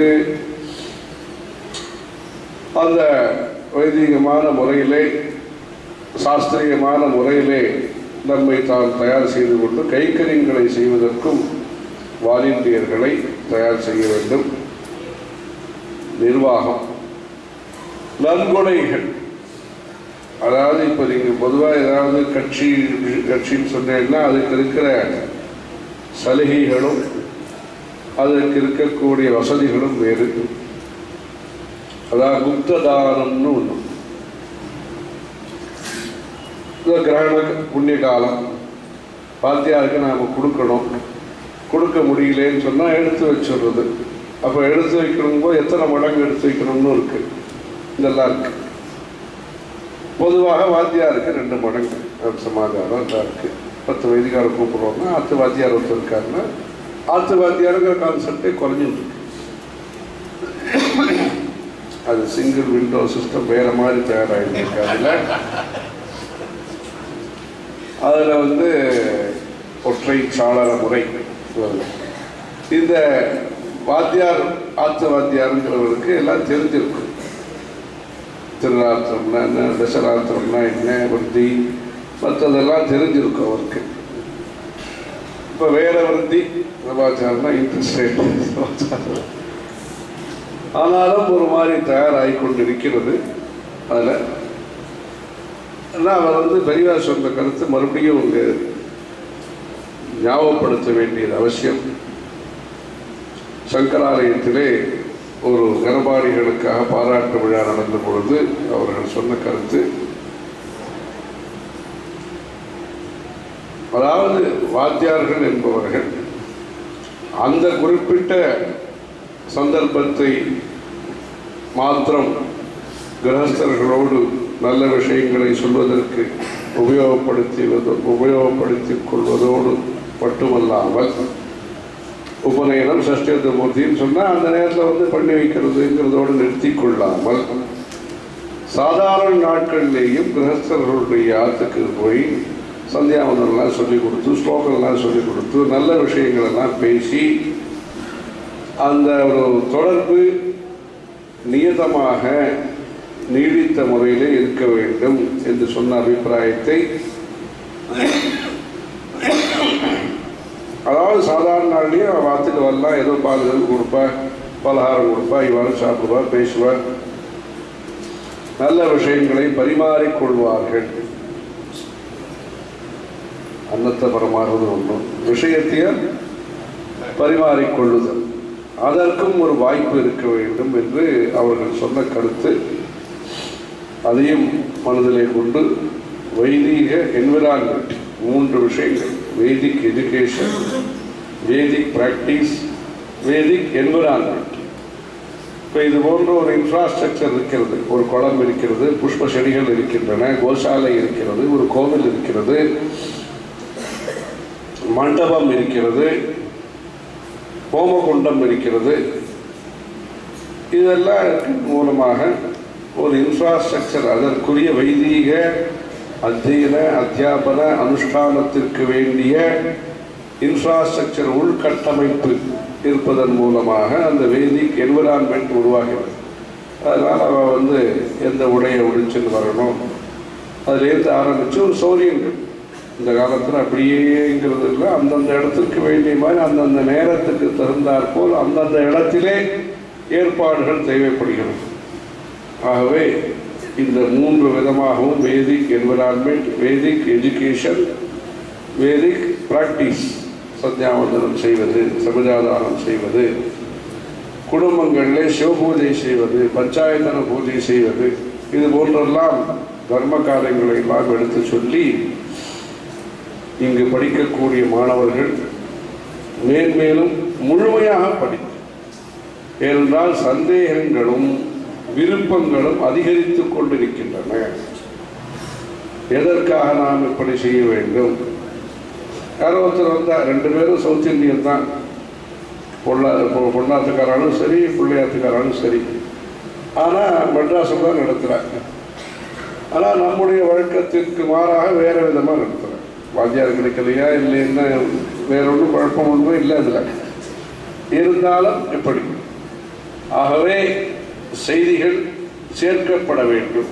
A: அந்த வைதிகமான முறையிலே சாஸ்திரியமான முறையிலே நம்மை தான் தயார் செய்து கொண்டு கைக்கரியங்களை செய்வதற்கும் வாலண்டியர்களை தயார் செய்ய வேண்டும் நிர்வாகம் நன்கொடைகள் அதாவது இப்போ நீங்கள் பொதுவாக ஏதாவது கட்சி கட்சின்னு சொன்னீங்கன்னா அதுக்கு இருக்கிற சலுகைகளும் அதற்கு இருக்கக்கூடிய வசதிகளும் வேறு அதாவது குப்ததானம்னு ஒன்று இந்த கிரகண புண்ணிய காலம் பாத்தியாருக்கு நாம் கொடுக்கணும் கொடுக்க முடியலேன்னு சொன்னால் எடுத்து வச்சிடுறது அப்போ எடுத்து வைக்கணும் போது எத்தனை மடங்கு எடுத்து வைக்கணும்னு இருக்கு இதெல்லாம் இருக்கு பொதுவாக வாத்தியாருக்கு ரெண்டு மடங்கு அது சமாதானம் தான் இருக்கு பத்து வயதுக்கார கூப்பிடுறோம்னா ஆத்து வாத்தியார் ஒருத்தர் இருக்காருன்னா ஆத்து வாத்தியாருங்கிற கான்செப்டே குறைஞ்சிட்டு இருக்கு அது சிங்கிள் விண்டோ சிஸ்டம் வேற மாதிரி தயாராகிருக்கு அதில் அதில் வந்து ஒற்றை சாளர முறை வருது. இந்த வாத்தியார் ஆத்த வாத்தியாருங்கிறவருக்கு எல்லாம் தெரிஞ்சிருக்கும் திருநாத்திரம்னா என்ன தசராத்திரம்னா என்ன விருத்தி மற்றதெல்லாம் தெரிஞ்சிருக்கும் அவருக்கு இப்போ வேற விருத்தி சமாச்சாரம்னா இன்ட்ரெஸ்ட் ரேட் சமாச்சாரம் ஆனாலும் ஒரு மாதிரி தயாராகி கொண்டு இருக்கிறது அதில் ஆனால் அவர் வந்து பெரியவார் சொன்ன கருத்து மறுபடியும் இங்கே ஞாபகப்படுத்த வேண்டியது அவசியம் சங்கராலயத்திலே ஒரு கர்ப்பாளிகளுக்காக பாராட்டு விழா நடந்த பொழுது அவர்கள் சொன்ன கருத்து அதாவது வாத்தியார்கள் என்பவர்கள் அந்த குறிப்பிட்ட சந்தர்ப்பத்தை மாத்திரம் கிரகஸ்தர்களோடு நல்ல விஷயங்களை சொல்வதற்கு உபயோகப்படுத்துவது உபயோகப்படுத்திக் கொள்வதோடு மட்டுமல்லாமல் உபநயனம் சஷ்டியத்த மூர்த்தின்னு சொன்னால் அந்த நேரத்தில் வந்து பண்ணி வைக்கிறதுங்கிறதோடு நிறுத்தி கொள்ளாமல் சாதாரண நாட்களிலேயும் கிரகஸ்தர்களுடைய ஆத்துக்கு போய் சந்தியாவந்தம்லாம் சொல்லி கொடுத்து ஸ்லோகம்லாம் சொல்லி கொடுத்து நல்ல விஷயங்களெல்லாம் பேசி அந்த ஒரு தொடர்பு நியதமாக நீடித்த முறையிலே இருக்க வேண்டும் என்று சொன்ன அபிப்பிராயத்தை அதாவது சாதாரண நாள்லேயே அவன் வாத்துட்டு வரலாம் ஏதோ பால் கீழ் கொடுப்பா பலகாரம் கொடுப்பா இவ்வாறு சாப்பிடுவா பேசுவா நல்ல விஷயங்களை பரிமாறிக்கொள்வார்கள் அன்னத்தை பரமாறுவது ஒன்றும் விஷயத்தையும் பரிமாறிக்கொள்ளுதல் அதற்கும் ஒரு வாய்ப்பு இருக்க வேண்டும் என்று அவர்கள் சொன்ன கருத்து அதையும் மனதிலே கொண்டு வைதீக என்விரான்மெண்ட் மூன்று விஷயங்கள் Vedic education Vedic practice Vedic environment இப்போ இது போன்ற ஒரு இன்ஃப்ராஸ்ட்ரக்சர் இருக்கிறது ஒரு குளம் இருக்கிறது புஷ்ப செடிகள் இருக்கின்றன கோசாலை இருக்கிறது ஒரு கோவில் இருக்கிறது மண்டபம் இருக்கிறது ஹோமகுண்டம் இருக்கிறது இதெல்லாம் மூலமாக ஒரு இன்ஃப்ராஸ்ட்ரக்சர் அதற்குரிய வைதீக அத்தியன அத்தியாபன அனுஷ்டானத்திற்கு வேண்டிய இன்ஃப்ராஸ்ட்ரக்சர் உள்கட்டமைப்பு இருப்பதன் மூலமாக அந்த வேதிக் என்விரான்மெண்ட் உருவாகிறது அதனால் அவன் வந்து எந்த உடையை உடிச்சுன்னு வரணும் அதுலேருந்து ஆரம்பித்து ஒரு சௌரியங்கள் இந்த காலத்தில் அப்படியேங்கிறது இல்லை அந்தந்த இடத்துக்கு வேண்டிய மாதிரி அந்தந்த நேரத்துக்கு தகுந்தாற் போல் அந்தந்த இடத்திலே ஏற்பாடுகள் தேவைப்படுகிறது ஆகவே இந்த மூன்று விதமாகவும் Vedic environment Vedic education Vedic practice சத்தியாவந்தனம் செய்வது சமுதாதானம் செய்வது குடும்பங்களிலே சிவபூஜை செய்வது பஞ்சாயத்தன பூஜை செய்வது இது போன்றெல்லாம் தர்ம காரியங்களை எல்லாம் எடுத்து சொல்லி இங்கு படிக்கக்கூடிய மாணவர்கள் மேன்மேலும் முழுமையாக படி ஏனென்றால் சந்தேகங்களும் விருப்பங்களும் அதிகரித்துக் கொண்டிருக்கின்றன எதற்காக நாம் இப்படி செய்ய வேண்டும் யாரோ ஒருத்தர் வந்தா ரெண்டு பேரும் சவுத் இந்தியன் தான் பொள்ளா பொ- பொன்னாத்துக்காராலும் சரி பிள்ளையாத்துக்காராலும் சரி ஆனால் மெட்ராஸில் தான் நடத்துகிறாங்க ஆனால் நம்முடைய வழக்கத்திற்கு மாறாக வேறு விதமாக நடத்துகிறாங்க வாத்தியார் கிடைக்கலையா இல்லைன்னா வேற ஒன்றும் குழப்பம் ஒன்றும் இல்லை அதில் இருந்தாலும் எப்படி ஆகவே செய்திகள் சேர்க்கப்பட வேண்டும்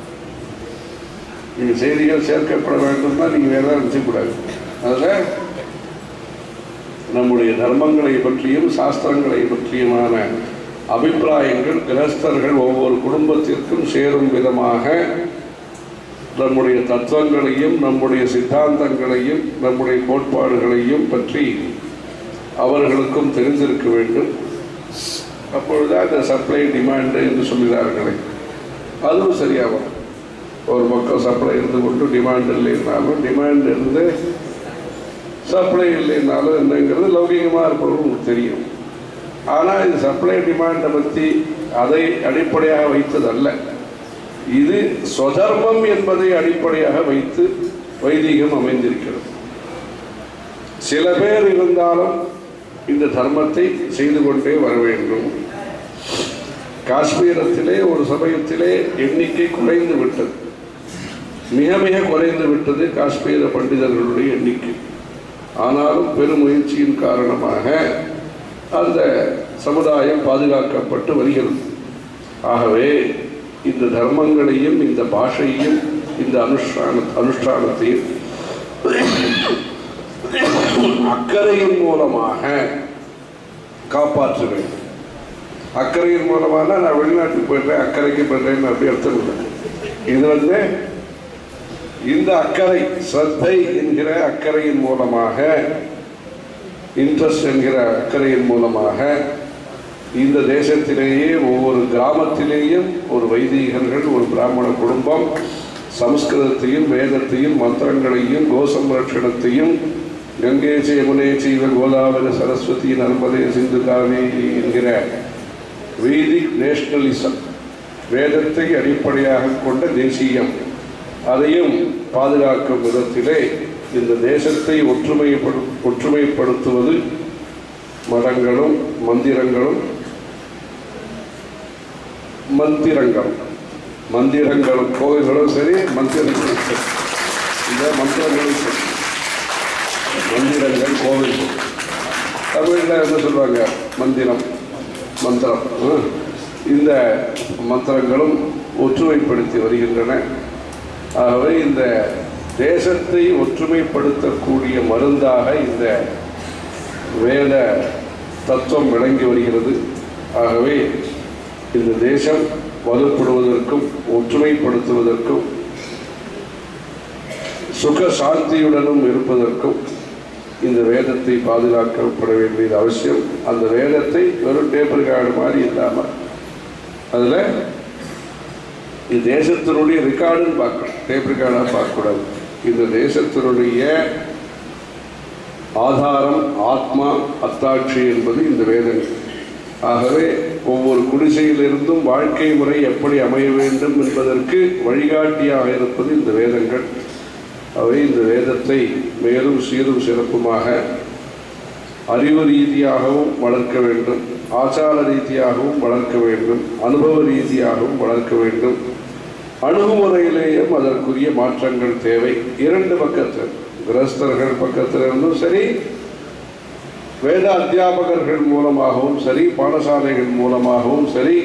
A: நீங்கள் செய்திகள் சேர்க்கப்பட வேண்டும்னா நீங்கள் வேற ஏதாவது நினைச்சக்கூடாது அதில் நம்முடைய தர்மங்களை பற்றியும் சாஸ்திரங்களை பற்றியுமான அபிப்பிராயங்கள் கிரஸ்தர்கள் ஒவ்வொரு குடும்பத்திற்கும் சேரும் விதமாக நம்முடைய தத்துவங்களையும் நம்முடைய சித்தாந்தங்களையும் நம்முடைய கோட்பாடுகளையும் பற்றி அவர்களுக்கும் தெரிந்திருக்க வேண்டும் அப்பொழுதுதான் இந்த சப்ளை டிமாண்டு என்று சொல்கிறார்களே அதுவும் சரியாகும் ஒரு பக்கம் சப்ளை இருந்து கொண்டு டிமாண்ட் இல்லைன்னாலும் டிமாண்ட் இருந்து சப்ளை இல்லைன்னாலும் என்னங்கிறது லௌகிகமாக இருப்பவங்களுக்கு தெரியும் ஆனால் இந்த சப்ளை டிமாண்டை பற்றி அதை அடிப்படையாக வைத்ததல்ல இது சொதர்மம் என்பதை அடிப்படையாக வைத்து வைதிகம் அமைந்திருக்கிறது சில பேர் இருந்தாலும் இந்த தர்மத்தை செய்து கொண்டே வர வேண்டும் காஷ்மீரத்திலே ஒரு சமயத்திலே எண்ணிக்கை குறைந்து விட்டது மிக மிக குறைந்து விட்டது காஷ்மீர பண்டிதர்களுடைய எண்ணிக்கை ஆனாலும் பெருமுயற்சியின் காரணமாக அந்த சமுதாயம் பாதுகாக்கப்பட்டு வருகிறது ஆகவே இந்த தர்மங்களையும் இந்த பாஷையும் இந்த அனுஷ்டான அனுஷ்டானத்தையும் அக்கறையின் மூலமாக காப்பாற்ற வேண்டும் அக்கறையின் மூலமாக நான் வெளிநாட்டுக்கு போயிடுறேன் அக்கறைக்கு போயிடுறேன்னு அப்படி அர்த்தம் இல்லை இது வந்து இந்த அக்கறை ஸ்ரத்தை என்கிற அக்கறையின் மூலமாக இன்ட்ரெஸ்ட் என்கிற அக்கறையின் மூலமாக இந்த தேசத்திலேயே ஒவ்வொரு கிராமத்திலேயும் ஒரு வைதிகர்கள் ஒரு பிராமண குடும்பம் சமஸ்கிருதத்தையும் வேதத்தையும் மந்திரங்களையும் கோசம்ரட்சணத்தையும் கங்கை யமுனே செய்வ கோதாவரி சரஸ்வதி நர்மதே சிந்து காவேரி என்கிற வேதிக் நேஷனலிசம் வேதத்தை அடிப்படையாக கொண்ட தேசியம் அதையும் பாதுகாக்கும் விதத்திலே இந்த தேசத்தை ஒற்றுமைப்படு ஒற்றுமைப்படுத்துவது மதங்களும் மந்திரங்களும் மந்திரங்களும் மந்திரங்களும் கோவில்களும் சரி மந்திரங்களும் சரி இந்த மந்திரங்களும் சரி மந்திரங்கள் கோவில்கள் தமிழில் என்ன சொல்லுவாங்க மந்திரம் மந்திரம் ஆ. இந்த மந்திரங்களும் ஒற்றுமைப்படுத்தி வருகின்றன ஆகவே இந்த தேசத்தை ஒற்றுமைப்படுத்தக்கூடிய மருந்தாக இந்த வேத தத்துவம் விளங்கி வருகிறது ஆகவே இந்த தேசம் வலுப்படுவதற்கும் ஒற்றுமைப்படுத்துவதற்கும் சுக சாந்தியுடனும் இருப்பதற்கும் இந்த வேதத்தை பாதுகாக்கப்பட வேண்டியது அவசியம் அந்த வேதத்தை வெறும் டேபிள் கார்டு மாதிரி இல்லாமல் அதில் இந்த தேசத்தினுடைய ரெக்கார்டுன்னு பார்க்கணும் டேப் ரெக்கார்டாக பார்க்கக்கூடாது இந்த தேசத்தினுடைய ஆதாரம் ஆத்மா அத்தாட்சி என்பது இந்த வேதங்கள் ஆகவே ஒவ்வொரு குடிசையிலிருந்தும் வாழ்க்கை முறை எப்படி அமைய வேண்டும் என்பதற்கு வழிகாட்டியாக இருப்பது இந்த வேதங்கள் அவை இந்த வேதத்தை மேலும் சீரும் சிறப்புமாக அறிவு ரீதியாகவும் வளர்க்க வேண்டும் ஆச்சார ரீதியாகவும் வளர்க்க வேண்டும் அனுபவ ரீதியாகவும் வளர்க்க வேண்டும் அணுகுமுறையிலேயும் அதற்குரிய மாற்றங்கள் தேவை இரண்டு பக்கத்தில் கிரஸ்தர்கள் பக்கத்தில் இருந்தும் சரி வேத அத்தியாபகர்கள் மூலமாகவும் சரி பாடசாலைகள் மூலமாகவும் சரி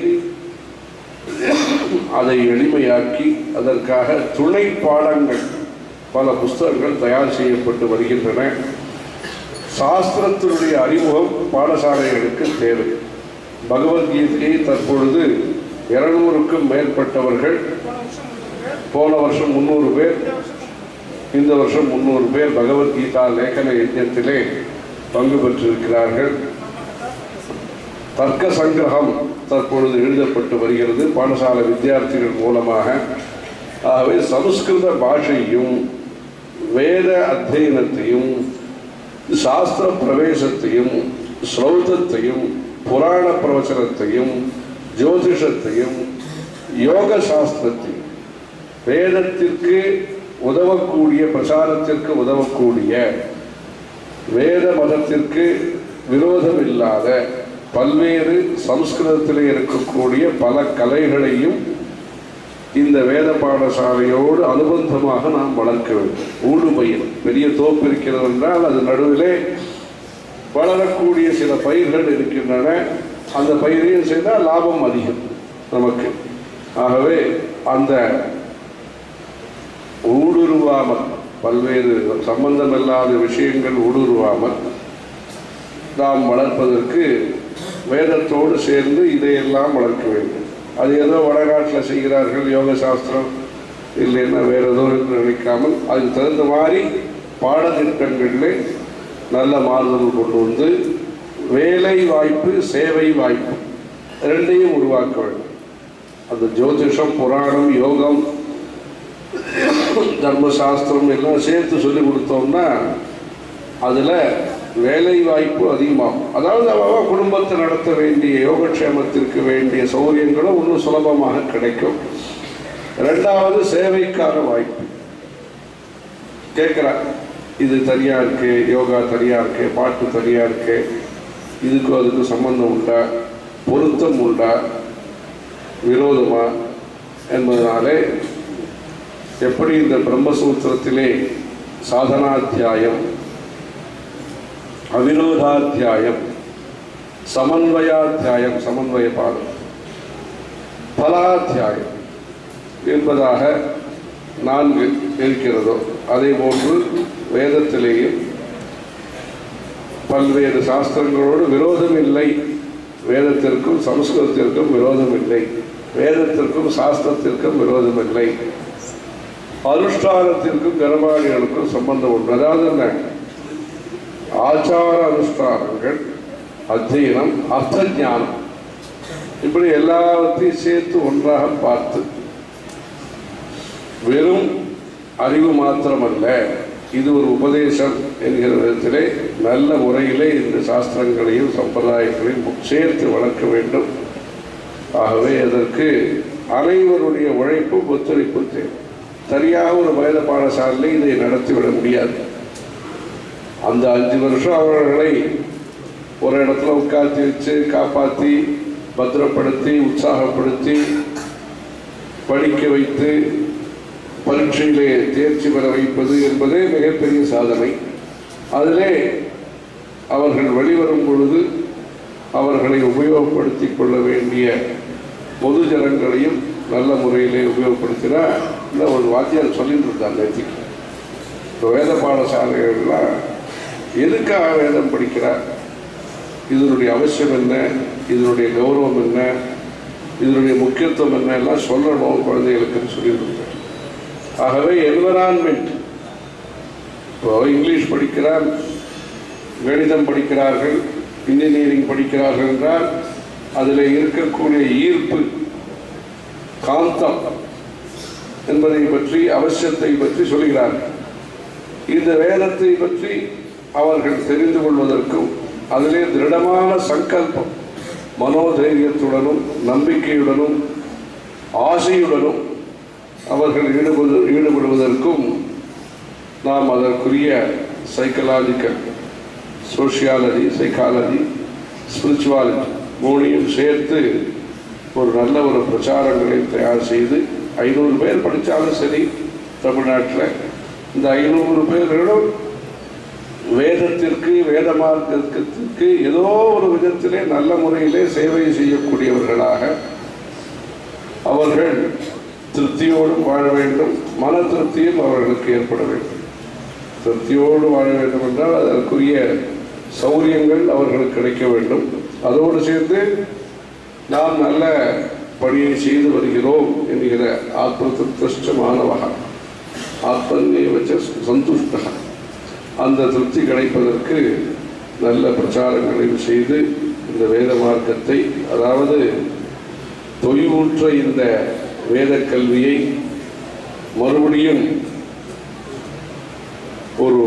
A: அதை எளிமையாக்கி அதற்காக துணை பாடங்கள் பல புஸ்தகங்கள் தயார் செய்யப்பட்டு வருகின்றன சாஸ்திரத்தினுடைய அறிமுகம் பாடசாலைகளுக்கு தேவை பகவத்கீதையை தற்பொழுது இருநூறுக்கும் மேற்பட்டவர்கள் போன வருஷம் முந்நூறு பேர் இந்த வருஷம் முந்நூறு பேர் பகவத்கீதா லேಖன யஜ்ஞத்திலே பங்கு பெற்றிருக்கிறார்கள் தர்க்க சங்கிரகம் தற்பொழுது எழுதப்பட்டு வருகிறது பாடசாலை வித்தியார்த்திகள் மூலமாக ஆகவே சமஸ்கிருத பாஷையும் வேத அத்தியனத்தையும் சாஸ்திர பிரவேசத்தையும் ஸ்ரௌதத்தையும் புராண பிரவச்சனத்தையும் ஜோதிஷத்தையும் யோக சாஸ்திரத்தையும் வேதத்திற்கு உதவக்கூடிய பிரசாரத்திற்கு உதவக்கூடிய வேத மதத்திற்கு விரோதம் இல்லாத பல்வேறு சம்ஸ்கிருதத்தில் இருக்கக்கூடிய பல கலைகளையும் இந்த வேத பாடசாலையோடு அனுபந்தமாக நாம் வளர்க்க வேண்டும் ஊடுபயிர் பெரிய தோப்பு இருக்கிறது என்றால் அது நடுவிலே வளரக்கூடிய சில பயிர்கள் இருக்கின்றன அந்த பயிரையும் செய்தால் லாபம் அதிகம் நமக்கு ஆகவே அந்த ஊடுருவாமல் பல்வேறு சம்பந்தமில்லாத விஷயங்கள் ஊடுருவாமல் நாம் வளர்ப்பதற்கு வேதத்தோடு சேர்ந்து இதையெல்லாம் வளர்க்க வேண்டும் அது ஏதோ வடநாட்டில் செய்கிறார்கள் யோக சாஸ்திரம் இல்லைன்னா வேற ஏதோ என்று நினைக்காமல் அதுக்கு தகுந்த மாதிரி பாடத்திட்டங்களில் நல்ல மாறுதல் கொண்டு வந்து வேலை வாய்ப்பு சேவை வாய்ப்பு ரெண்டையும் உருவாக்க வேண்டும் அந்த ஜோதிஷம் புராணம் யோகம் தர்மசாஸ்திரம் எல்லாம் சேர்த்து சொல்லி கொடுத்தோம்னா அதில் வேலை வாய்ப்பு அதிகமாகும் அதாவது அவ குடும்பத்தை நடத்த வேண்டிய யோகக்ஷேமத்திற்கு வேண்டிய சௌகரியங்களும் இன்னும் சுலபமாக கிடைக்கும் ரெண்டாவது சேவைக்கான வாய்ப்பு கேட்குறா இது தனியா இருக்கு யோகா தனியா இருக்கு பாட்டு தனியா இருக்கு இதுக்கும் அதுக்கும் சம்பந்தம் உண்டா பொருத்தம் உண்டா விரோதமா என்பதனாலே எப்படி இந்த பிரம்மசூத்திரத்திலே சாதனாத்தியாயம் அவிரோதாத்தியாயம் சமன்வயாத்தியாயம் சமன்வய பாடம் பலாத்தியாயம் என்பதாக நான்கு இருக்கிறதோ அதே போன்று வேதத்திலேயும் பல்வேறு சாஸ்திரங்களோடு விரோதம் இல்லை வேதத்திற்கும் சமஸ்கிருதத்திற்கும் விரோதம் இல்லை வேதத்திற்கும் சாஸ்திரத்திற்கும் விரோதம் இல்லை அனுஷ்டானத்திற்கும் கர்மாணிகளுக்கும் சம்பந்தம் உண்டு அதாவது என்ன ஆச்சார அனுஷ்டானங்கள் அத்தியனம் அர்த்த ஞானம் இப்படி எல்லாவற்றையும் சேர்த்து ஒன்றாக பார்த்து வெறும் அறிவு மாத்திரமல்ல இது ஒரு உபதேசம் என்கிற விதத்திலே நல்ல முறையிலே இந்த சாஸ்திரங்களையும் சம்பிரதாயங்களையும் சேர்த்து வளர்க்க வேண்டும் ஆகவே அதற்கு அனைவருடைய உழைப்பும் ஒத்துழைப்பும் தேவை சரியாக ஒரு வேத பாடசாலையில் இதை நடத்திவிட முடியாது அந்த அஞ்சு வருஷம் அவர்களை ஒரு இடத்துல உட்கார்த்தி வச்சு காப்பாற்றி பத்திரப்படுத்தி உற்சாகப்படுத்தி படிக்க வைத்து பரீட்சையிலே தேர்ச்சி பெற வைப்பது என்பதே மிகப்பெரிய சாதனை அதிலே அவர்கள் வெளிவரும் பொழுது அவர்களை உபயோகப்படுத்திக் கொள்ள வேண்டிய பொது ஜனங்களையும் நல்ல முறையிலே உபயோகப்படுத்தினா இந்த ஒரு வாத்தியார் சொல்லிட்டு இருந்தார் நேற்றுக்கு இப்போ வேத பாடசாலைகள்லாம் எதுக்காக வேதம் படிக்கிறார் இதனுடைய அவசியம் என்ன இதனுடைய கௌரவம் என்ன இதனுடைய முக்கியத்துவம் என்ன எல்லாம் சொல்லணும் குழந்தைகளுக்குன்னு சொல்லியிருந்தார் ஆகவே என்வரான்மெண்ட் இப்போ இங்கிலீஷ் படிக்கிறார் கணிதம் படிக்கிறார்கள் இன்ஜினியரிங் படிக்கிறார்கள் என்றால் அதில் இருக்கக்கூடிய ஈர்ப்பு காந்தம் என்பதை பற்றி அவசியத்தை பற்றி சொல்கிறார்கள் இந்த வேதத்தை பற்றி அவர்கள் தெரிந்து கொள்வதற்கும் அதிலே திருடமான சங்கல்பம் மனோதைரியத்துடனும் நம்பிக்கையுடனும் ஆசையுடனும் அவர்கள் ஈடுபடு ஈடுபடுவதற்கும் நாம் அதற்குரிய சைக்கலாஜிக்கல் சோஷியாலஜி சைக்காலஜி ஸ்பிரிச்சுவாலஜி மூணையும் சேர்த்து ஒரு நல்ல ஒரு பிரச்சாரங்களை தயார் செய்து ஐநூறு பேர் படித்தாலும் சரி தமிழ்நாட்டில் இந்த ஐநூறு பேர்களும் வேதத்திற்கு வேத மார்க்கத்திற்கு ஏதோ ஒரு விதத்திலே நல்ல முறையிலே சேவை செய்யக்கூடியவர்களாக அவர்கள் திருப்தியோடும் வாழ வேண்டும் மன திருப்தியும் அவர்களுக்கு ஏற்பட வேண்டும் திருப்தியோடு வாழ வேண்டும் என்றால் அதற்குரிய சௌரியங்கள் அவர்களுக்கு கிடைக்க வேண்டும் அதோடு சேர்ந்து நாம் நல்ல பணியை செய்து வருகிறோம் என்கிற ஆத்ம திருஷ்ட மாணவக ஆத்மநேவச்ச சந்துஷ்ட அந்த திருப்தி கிடைப்பதற்கு நல்ல பிரச்சாரங்களையும் செய்து இந்த வேத மார்க்கத்தை அதாவது தொய்வுற்ற இந்த வேத கல்வியை மறுபடியும் ஒரு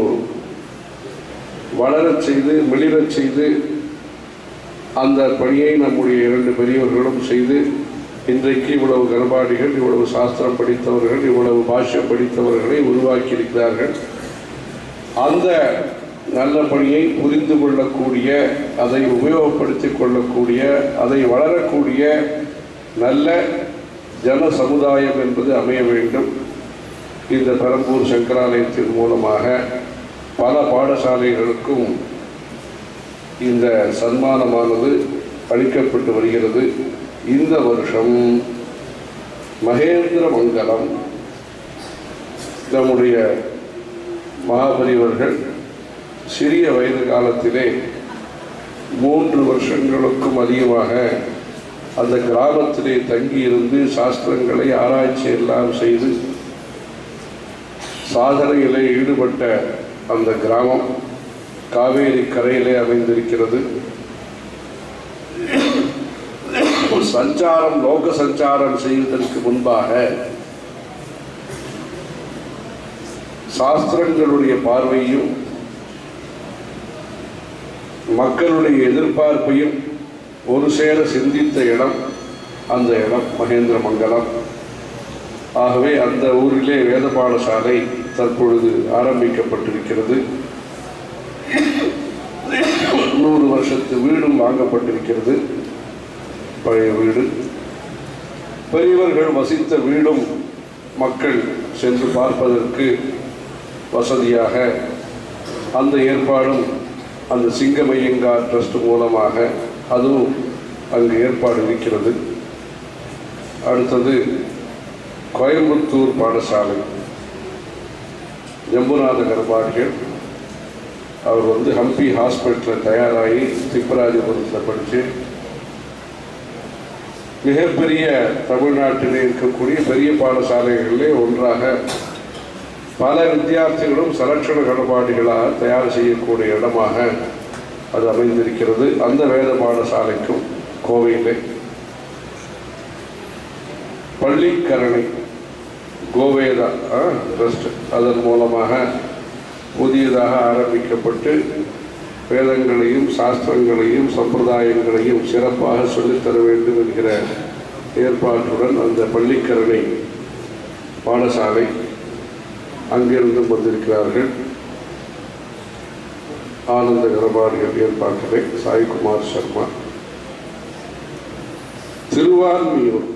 A: வளரச் செய்து மிளிரச் செய்து அந்த பணியை நம்முடைய இரண்டு பெரியவர்களும் செய்து இன்றைக்கு இவ்வளவு கர்ப்பாடிகள் இவ்வளவு சாஸ்திரம் படித்தவர்கள் இவ்வளவு பாஷ்யம் படித்தவர்களை உருவாக்கியிருக்கிறார்கள் அந்த நல்ல பணியை புரிந்து கொள்ளக்கூடிய அதை உபயோகப்படுத்திக் கொள்ளக்கூடிய அதை வளரக்கூடிய நல்ல ஜன சமுதாயம் என்பது அமைய வேண்டும் இந்த பெரம்பூர் சங்கராலயத்தின் மூலமாக பல பாடசாலைகளுக்கும் இந்த சன்மானமானது அளிக்கப்பட்டு வருகிறது இந்த வருஷம் மகேந்திர மங்கலம் நம்முடைய மகாபரிவர்கள் சிறிய வயது காலத்திலே மூன்று வருஷங்களுக்கும் அதிகமாக அந்த கிராமத்திலே தங்கியிருந்து சாஸ்திரங்களை ஆராய்ச்சி எல்லாம் செய்து சாதனையிலே ஈடுபட்ட அந்த கிராமம் காவேரி கரையிலே அமைந்திருக்கிறது சஞ்சாரம் லோக சஞ்சாரம் செய்வதற்கு முன்பாக சாஸ்திரங்களுடைய பார்வையும் மக்களுடைய எதிர்பார்ப்பையும் ஒரு சேர சிந்தித்த இடம் அந்த இடம் மகேந்திர மங்கலம் ஆகவே அந்த ஊரிலே வேத பாடசாலை தற்பொழுது ஆரம்பிக்கப்பட்டிருக்கிறது நூறு வருஷத்து வீடும் வாங்கப்பட்டிருக்கிறது பழைய வீடு பெரியவர்கள் வசித்த வீடும் மக்கள் சென்று பார்ப்பதற்கு வசதியாக அந்த ஏற்பாடும் அந்த சிங்கமையங்கார் ட்ரஸ்ட் மூலமாக அதுவும் அங்கு ஏற்பாடு இருக்கிறது அடுத்தது கோயம்புத்தூர் பாடசாலை ஜம்புநாத கர்பாடிகள் அவர் வந்து ஹம்பி ஹாஸ்பிட்டலில் தயாராகி திப்பராஜபுரத்தில் படித்து மிகப்பெரிய தமிழ்நாட்டிலே இருக்கக்கூடிய பெரிய பாடசாலைகளிலே ஒன்றாக பல வித்தியார்த்திகளும் சலட்சண கடப்பாடுகளாக தயார் செய்யக்கூடிய இடமாக அது அமைந்திருக்கிறது அந்த வேத பாடசாலைக்கும் கோவையிலே பள்ளிக்கரணை கோவேதா ட்ரஸ்ட் அதன் மூலமாக புதியதாக ஆரம்பிக்கப்பட்டு வேதங்களையும் சாஸ்திரங்களையும் சம்பிரதாயங்களையும் சிறப்பாக சொல்லித்தர வேண்டும் என்கிற ஏற்பாட்டுடன் அந்த பள்ளிக்கரணை பாடசாலை அங்கிருந்து வந்திருக்கிறார்கள் ஆனந்த கரபாடிகள் ஏற்பாட்டிலே சாய்குமார் சர்மா திருவான்மியூர்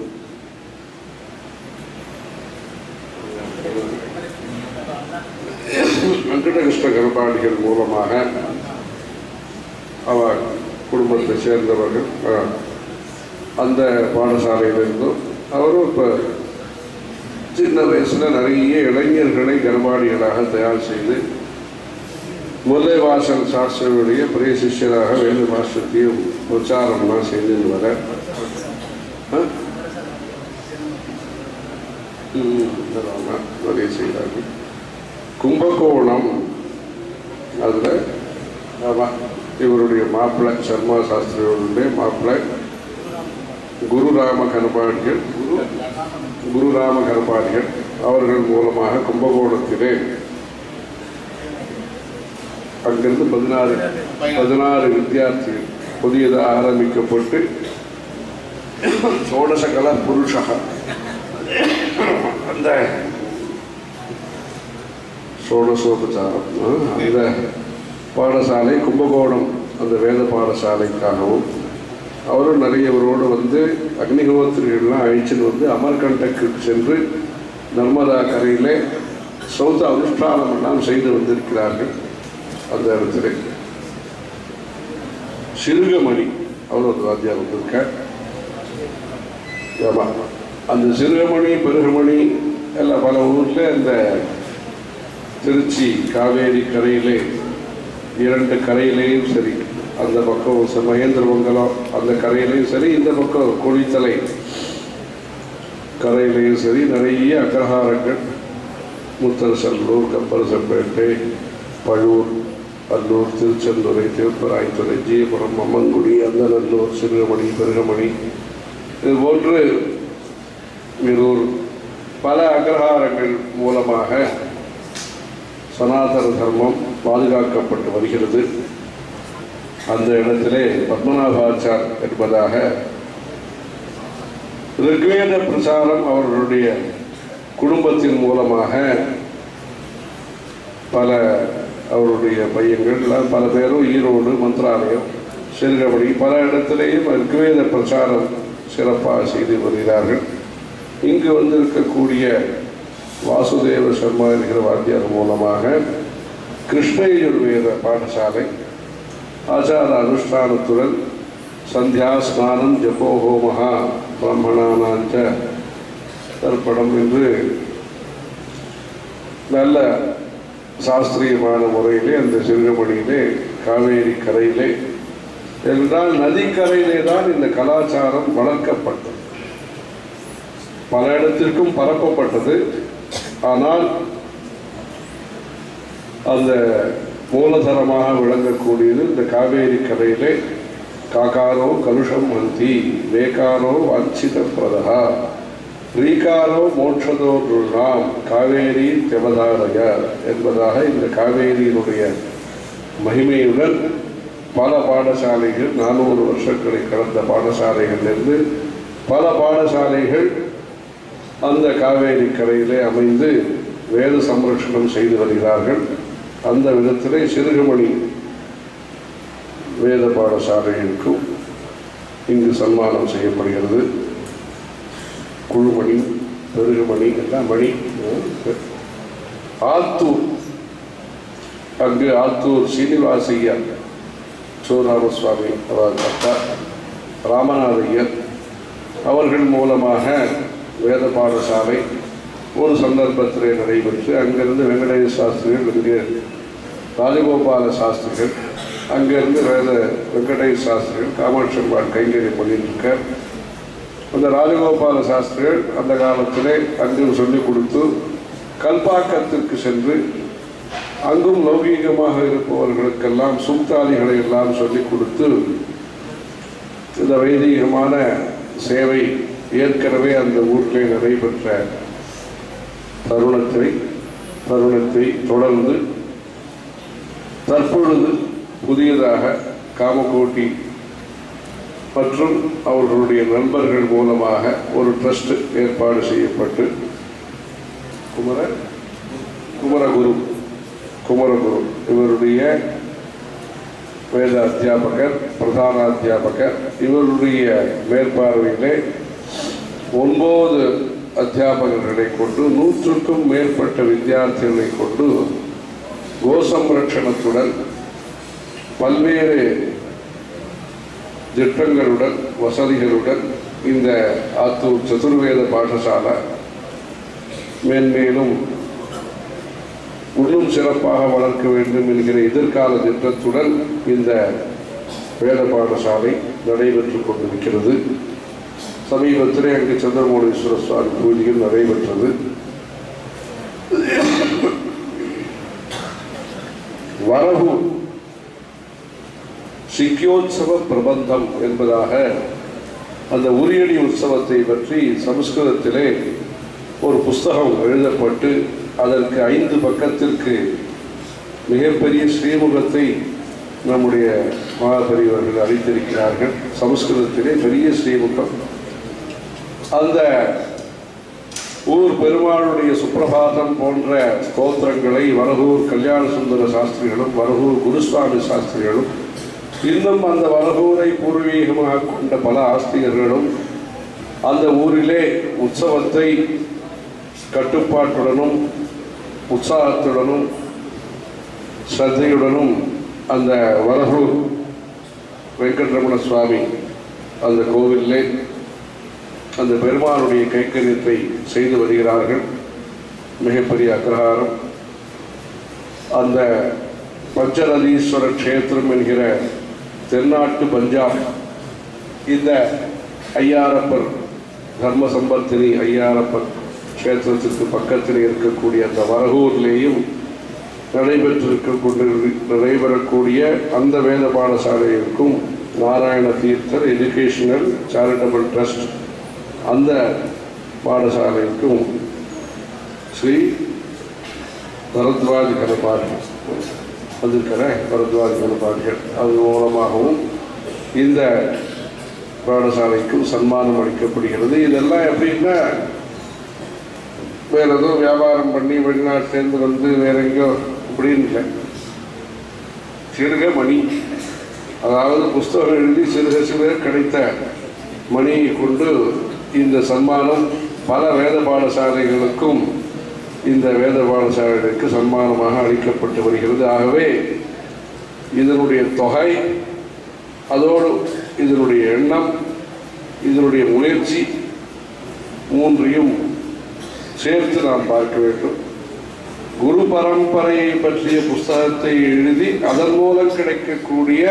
A: வெங்கடகிருஷ்ண கரபாடிகள் மூலமாக அவர் குடும்பத்தை சேர்ந்தவர்கள் ஆ, அந்த பாடசாலையிலிருந்தும் அவரும் இப்போ சின்ன வயசில் நிறைய இளைஞர்களை கர்ப்பாடிகளாக தயார் செய்து முல்லைவாசல் சாஸ்திரியுடைய பெரிய சிஷ்யராக வேலு மாஸ்டத்தையும் பிரச்சாரம்லாம் செய்துட்டு வர ஆ? ம், இதெல்லாம் நிறைய செய்கிறார்கள் கும்பகோணம் அதில் ஆமாம் இவருடைய மாப்பிள்ளை சர்மா சாஸ்திரியோடைய மாப்பிள்ளை குருராம கனபாடிகள் குரு குருராம கனபாடிகள் அவர்கள் மூலமாக கும்பகோணத்திலே அங்கிருந்து பதினாறு பதினாறு வித்தியார்த்திகள் புதியதாக ஆரம்பிக்கப்பட்டு சோடசகல புருஷக அந்த சோடசோபச்சாரம் ஆ, அந்த பாடசாலை கும்பகோணம் அந்த வேத பாடசாலைக்காகவும் அவரும் நிறையவரோடு வந்து அக்னிஹோத்திரிகள்லாம் அழிச்சுன்னு வந்து அமர்கண்டக்கு சென்று நர்மதா கரையிலே சௌத்த அனுஷ்டானம் எல்லாம் செய்து வந்திருக்கிறார்கள் அந்த இடத்துல சிறுகமணி அவர் ஒரு வாத்தியார் வந்திருக்கார் ஆமாம் அந்த சிறுகமணி பெருகமணி எல்லாம் பல ஊரில் இந்த திருச்சி காவேரி கரையிலே இரண்டு கரையிலேயும் சரி அந்த பக்கம் ச- மகேந்திரமங்கலம் அந்த கரையிலையும் சரி இந்த பக்கம் குளித்தலை கரையிலையும் சரி நிறைய அக்ரஹாரங்கள் முத்தரசல்லூர் கப்பரசப்பேட்டை பழூர் அல்லூர் திருச்செந்துறை திருப்பராய்த்துறை ஜீபுரம் அம்மங்குடி அந்தநல்லூர் சிறுகமணி பெருகமணி இது போன்று விரூர் பல அக்ரஹாரங்கள் மூலமாக சனாதன தர்மம் பாதுகாக்கப்பட்டு வருகிறது அந்த இடத்திலே பத்மநாபாச்சார் என்பதாக ரிக்வேத பிரச்சாரம் அவர்களுடைய குடும்பத்தின் மூலமாக பல அவருடைய பையன்கள் எல்லாம் பல பேரும் ஈரோடு மந்திராலயம் சிறுகபடி பல இடத்திலேயும் ரிக்வேத பிரச்சாரம் சிறப்பாக செய்து வருகிறார்கள் இங்கு வந்திருக்கக்கூடிய வாசுதேவ சர்மா என்கிற வாத்தியார் மூலமாக கிருஷ்ணயஜுர்வேத பாடசாலை ஆச்சார அனுஷ்டானத்துடன் சந்தியா ஸ்நானம் ஜபோஹோமஹா பிராமணானாஞ்ச தர்ப்பணம் என்று நல்ல சாஸ்திரியமான முறையிலே அந்த சிறுகமணியிலே காவேரி கரையிலே என்றால் நதிக்கரையிலே தான் இந்த கலாச்சாரம் வளர்க்கப்பட்டது பல இடத்திற்கும் பரப்பப்பட்டது ஆனால் அந்த மூலதனமாக விளங்கக்கூடியது இந்த காவேரி கரையிலே காக்காரோ கலுஷம் மந்தி வேகாரோ வாஞ்சித பிரதா ரீகாரோ மோட்சதோ நாம் காவேரி தெவதாரய என்பதாக இந்த காவேரியினுடைய மகிமையுடன் பல பாடசாலைகள் நானூறு வருஷங்களை கடந்த பாடசாலைகளிலிருந்து பல பாடசாலைகள் அந்த காவேரி கரையிலே அமைந்து வேத சம்ரட்சணம் செய்து வருகிறார்கள் அந்த விதத்திலே சிறுகுமணி வேத பாடசாலைகளுக்கும் இங்கு சன்மானம் செய்யப்படுகிறது குழுமணி பெருகுமணி எல்லாம் மணி அஹ், ஆத்தூர் அங்கு ஆத்தூர் சீனிவாசையா சிவராமசுவாமி அவர் அப்பா ராமநாதையர் அவர்கள் மூலமாக வேத பாடசாலை ஒரு சந்தர்ப்பத்திலே நடைபெற்று அங்கிருந்து வெங்கடேஷ் சாஸ்திரிகள் இங்கே ராஜகோபால சாஸ்திரிகள் அங்கிருந்து வேத வெங்கடேஷ் சாஸ்திரிகள் காமாட்சி அம்பாள் கைங்கரியம் பண்ணிட்டு இருக்கார் அந்த ராஜகோபால சாஸ்திரிகள் அந்த காலத்திலே அங்கும் சொல்லிக் கொடுத்து கல்பாக்கத்திற்கு சென்று அங்கும் லௌகீகமாக இருப்பவர்களுக்கெல்லாம் சுக்தாதிகளை எல்லாம் சொல்லிக் கொடுத்து இந்த வைதீகமான சேவை ஏற்கனவே அந்த ஊரிலே நடைபெற்ற தருணத்தை தருணத்தை தொடர்ந்து தற்பொழுது புதியதாக காமகோட்டி மற்றும் அவர்களுடைய நண்பர்கள் மூலமாக ஒரு ட்ரஸ்ட் ஏற்பாடு செய்யப்பட்டு குமர குமரகுரு குமரகுரு இவருடைய வேத அத்தியாபகர் பிரதான அத்தியாபகர் இவருடைய மேற்பார்வையிலே ஒன்பது அத்தியாபகர்களை கொண்டு நூற்றுக்கும் மேற்பட்ட வித்தியார்த்திகளை கொண்டு கோசம்ரட்சணத்துடன் பல்வேறு திட்டங்களுடன் வசதிகளுடன் இந்த ஆத்தூர் சதுர்வேத பாடசாலை மேன்மேலும் இன்னும் சிறப்பாக வளர்க்க வேண்டும் என்கிற எதிர்கால திட்டத்துடன் இந்த வேத பாடசாலை நடைபெற்றுக் கொண்டிருக்கிறது சமீபத்திலே அங்கு சந்திரமௌலீஸ்வர சுவாமி பூஜைகள் நடைபெற்றது வரகு சிக்கியோத்சவ பிரபந்தம் என்பதாக அந்த உரியடி உற்சவத்தை பற்றி சமஸ்கிருதத்திலே ஒரு புஸ்தகம் எழுதப்பட்டு அதற்கு ஐந்து பக்கத்திற்கு மிகப்பெரிய ஸ்ரீமுகத்தை நம்முடைய மகாபெரியவர்கள் அளித்திருக்கிறார்கள் சமஸ்கிருதத்திலே பெரிய ஸ்ரீமுகம் அந்த ஊர் பெருமாளுடைய சுப்பிரபாதம் போன்ற ஸ்தோத்திரங்களை வரகூர் கல்யாண சுந்தர சாஸ்திரிகளும் வரகூர் குருசுவாமி சாஸ்திரிகளும் இன்னும் அந்த வரகூரை பூர்வீகமாக கொண்ட பல ஆஸ்திகர்களும் அந்த ஊரிலே உற்சவத்தை கட்டுப்பாட்டுடனும் உற்சாகத்துடனும் ஸ்ரத்தையுடனும் அந்த வரகூர் வெங்கட்ரமண சுவாமி அந்த கோவிலிலே அந்த பெருமானுடைய கைக்கரியத்தை செய்து வருகிறார்கள் மிகப்பெரிய அக்ரஹாரம் அந்த பஞ்சநதீஸ்வர க்ஷேத்திரம் என்கிற தென்னாட்டு பஞ்சாப் இந்த ஐயாரப்பர் தர்ம சம்பத்தினி ஐயாரப்பர் க்ஷேத்திரத்திற்கு பக்கத்தில் இருக்கக்கூடிய அந்த வரகூர்லேயும் நடைபெற்றிருக்க கொண்டு நடைபெறக்கூடிய அந்த வேத பாடசாலைக்கும் Narayana Theerthar educational charitable trust அந்த பாடசாலைக்கும் ஸ்ரீ பரத்வாஜ் கணபாடிகள் வந்திருக்கிற பரத்வாஜ் கணபாடிகள் அது மூலமாகவும் இந்த பாடசாலைக்கும் சன்மானம் அளிக்கப்படுகிறது இதெல்லாம் எப்படின்னா வேற ஏதோ வியாபாரம் பண்ணி வெளிநாட்டிலேருந்து வந்து வேற எங்கேயோ அப்படின்னு இல்லை சிறுக மணி அதாவது புஸ்தகம் எழுதி சிறுக சிறுக கிடைத்த மணியை கொண்டு இந்த சன்மானம் பல வேத பாடசாலைகளுக்கும் இந்த வேத பாடசாலைகளுக்கு சன்மானமாக அளிக்கப்பட்டு வருகிறது ஆகவே இதனுடைய தொகை அதோடு இதனுடைய எண்ணம் இதனுடைய முயற்சி மூன்றையும் சேர்த்து நாம் பார்க்க வேண்டும் குரு பரம்பரையை பற்றிய புஸ்தகத்தை எழுதி அதன் மூலம் கிடைக்கக்கூடிய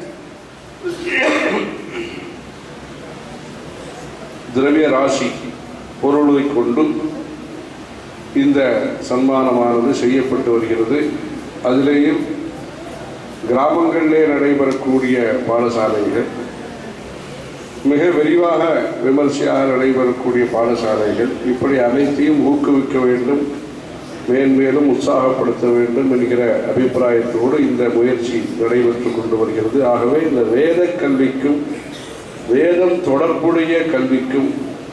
A: திரவிய ராசி பொருளை கொண்டு இந்த சன்மானமானது செய்யப்பட்டு வருகிறது அதிலேயும் கிராமங்களிலே நடைபெறக்கூடிய பாடசாலைகள் மிக விரிவாக விமர்சையாக நடைபெறக்கூடிய பாடசாலைகள் இப்படி அனைத்தையும் ஊக்குவிக்க வேண்டும் மேன்மேலும் உற்சாகப்படுத்த வேண்டும் என்கிற அபிப்பிராயத்தோடு இந்த முயற்சி நடைபெற்று கொண்டு வருகிறது ஆகவே இந்த வேத கல்விக்கும் வேதம் தொடர்புடைய கல்விக்கும்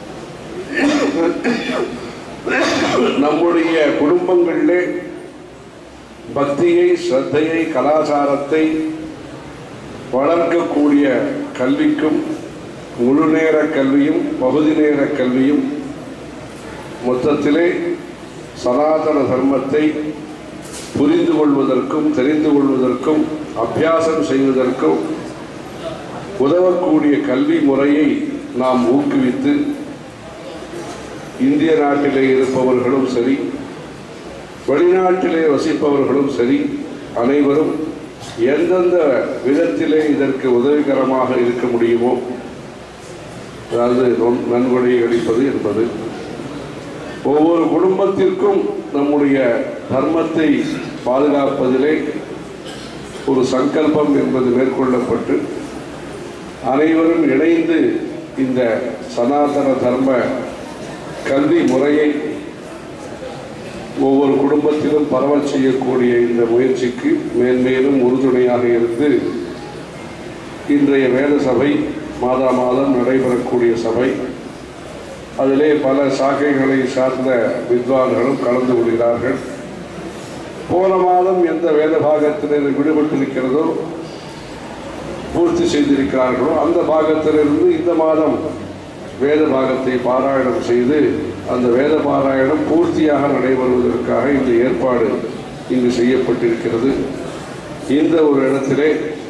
A: நம்முடைய குடும்பங்களிலே பக்தியை ஸ்ரத்தையை கலாச்சாரத்தை வளர்க்கக்கூடிய கல்விக்கும் முழு நேர கல்வியும் பகுதி நேர கல்வியும் மொத்தத்திலே சனாதன தர்மத்தை புரிந்து கொள்வதற்கும் தெரிந்து கொள்வதற்கும் அபியாசம் செய்வதற்கும் உதவக்கூடிய கல்வி முறையை நாம் ஊக்குவித்து இந்திய நாட்டிலே இருப்பவர்களும் சரி வெளிநாட்டிலே வசிப்பவர்களும் சரி அனைவரும் எந்தெந்த விதத்திலே இதற்கு உதவிகரமாக இருக்க முடியுமோ அதாவது நொன்- நன்கொடை அளிப்பது என்பது ஒவ்வொரு குடும்பத்திற்கும் நம்முடைய தர்மத்தை பாதுகாப்பதிலே ஒரு சங்கல்பம் என்பது மேற்கொள்ளப்பட்டு அனைவரும் இணைந்து இந்த சனாதன தர்ம கல்வி முறையை ஒவ்வொரு குடும்பத்திலும் பரவச் செய்யக்கூடிய இந்த முயற்சிக்கு மேன்மேலும் உறுதுணையாக இருந்து இன்றைய வேத சபை மாதா மாதம் நடைபெறக்கூடிய சபை அதிலே பல சாக்கைகளை சார்ந்த வித்வான்களும் கலந்து கொள்கிறார்கள் போன மாதம் எந்த வேத பாகத்தினர் விடுபட்டிருக்கிறதோ பூர்த்தி செய்திருக்கிறார்களோ அந்த பாகத்திலிருந்து இந்த மாதம் வேத பாகத்தை பாராயணம் செய்து அந்த வேத பாராயணம் பூர்த்தியாக நடைபெறுவதற்காக இந்த ஏற்பாடு இங்கு செய்யப்பட்டிருக்கிறது இந்த ஒரு இடத்திலே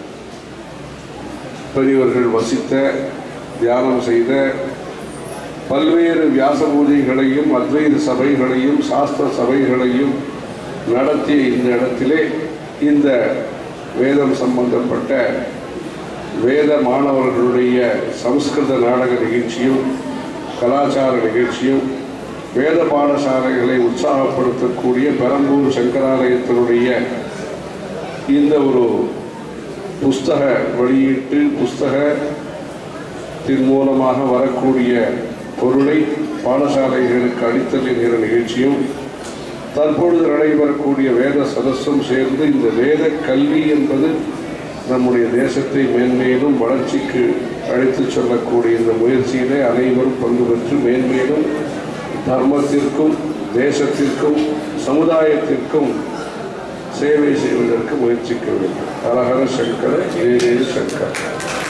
A: பெரியவர்கள் வசித்த தியானம் செய்த பல்வேறு வியாச பூஜைகளையும் அத்வைத சபைகளையும் சாஸ்திர சபைகளையும் நடத்திய இந்த இடத்திலே இந்த வேதம் சம்பந்தப்பட்ட வேத மாணவர்களுடைய சம்ஸ்கிருத நாடக நிகழ்ச்சியும் கலாச்சார நிகழ்ச்சியும் வேத பாடசாலைகளை உற்சாகப்படுத்தக்கூடிய பெரம்பூர் சங்கராலயத்தினுடைய இந்த ஒரு புஸ்தக வெளியீட்டு புஸ்தகத்தின் மூலமாக வரக்கூடிய பொருளை பாடசாலைகளுக்கு அளித்தல் என்கிற நிகழ்ச்சியும் தற்பொழுது நடைபெறக்கூடிய வேத சதஸ்ஸும் சேர்ந்து இந்த வேத கல்வி என்பது நம்முடைய தேசத்தை மேன்மேலும் வளர்ச்சிக்கு அழைத்துச் செல்லக்கூடிய இந்த முயற்சியிலே அனைவரும் பங்கு பெற்று மேன்மேலும் தர்மத்திற்கும் தேசத்திற்கும் சமுதாயத்திற்கும் சேவை செய்வதற்கு முயற்சிக்க வேண்டும் ஹரஹர சங்கர ஜெய ஜெய சங்கர்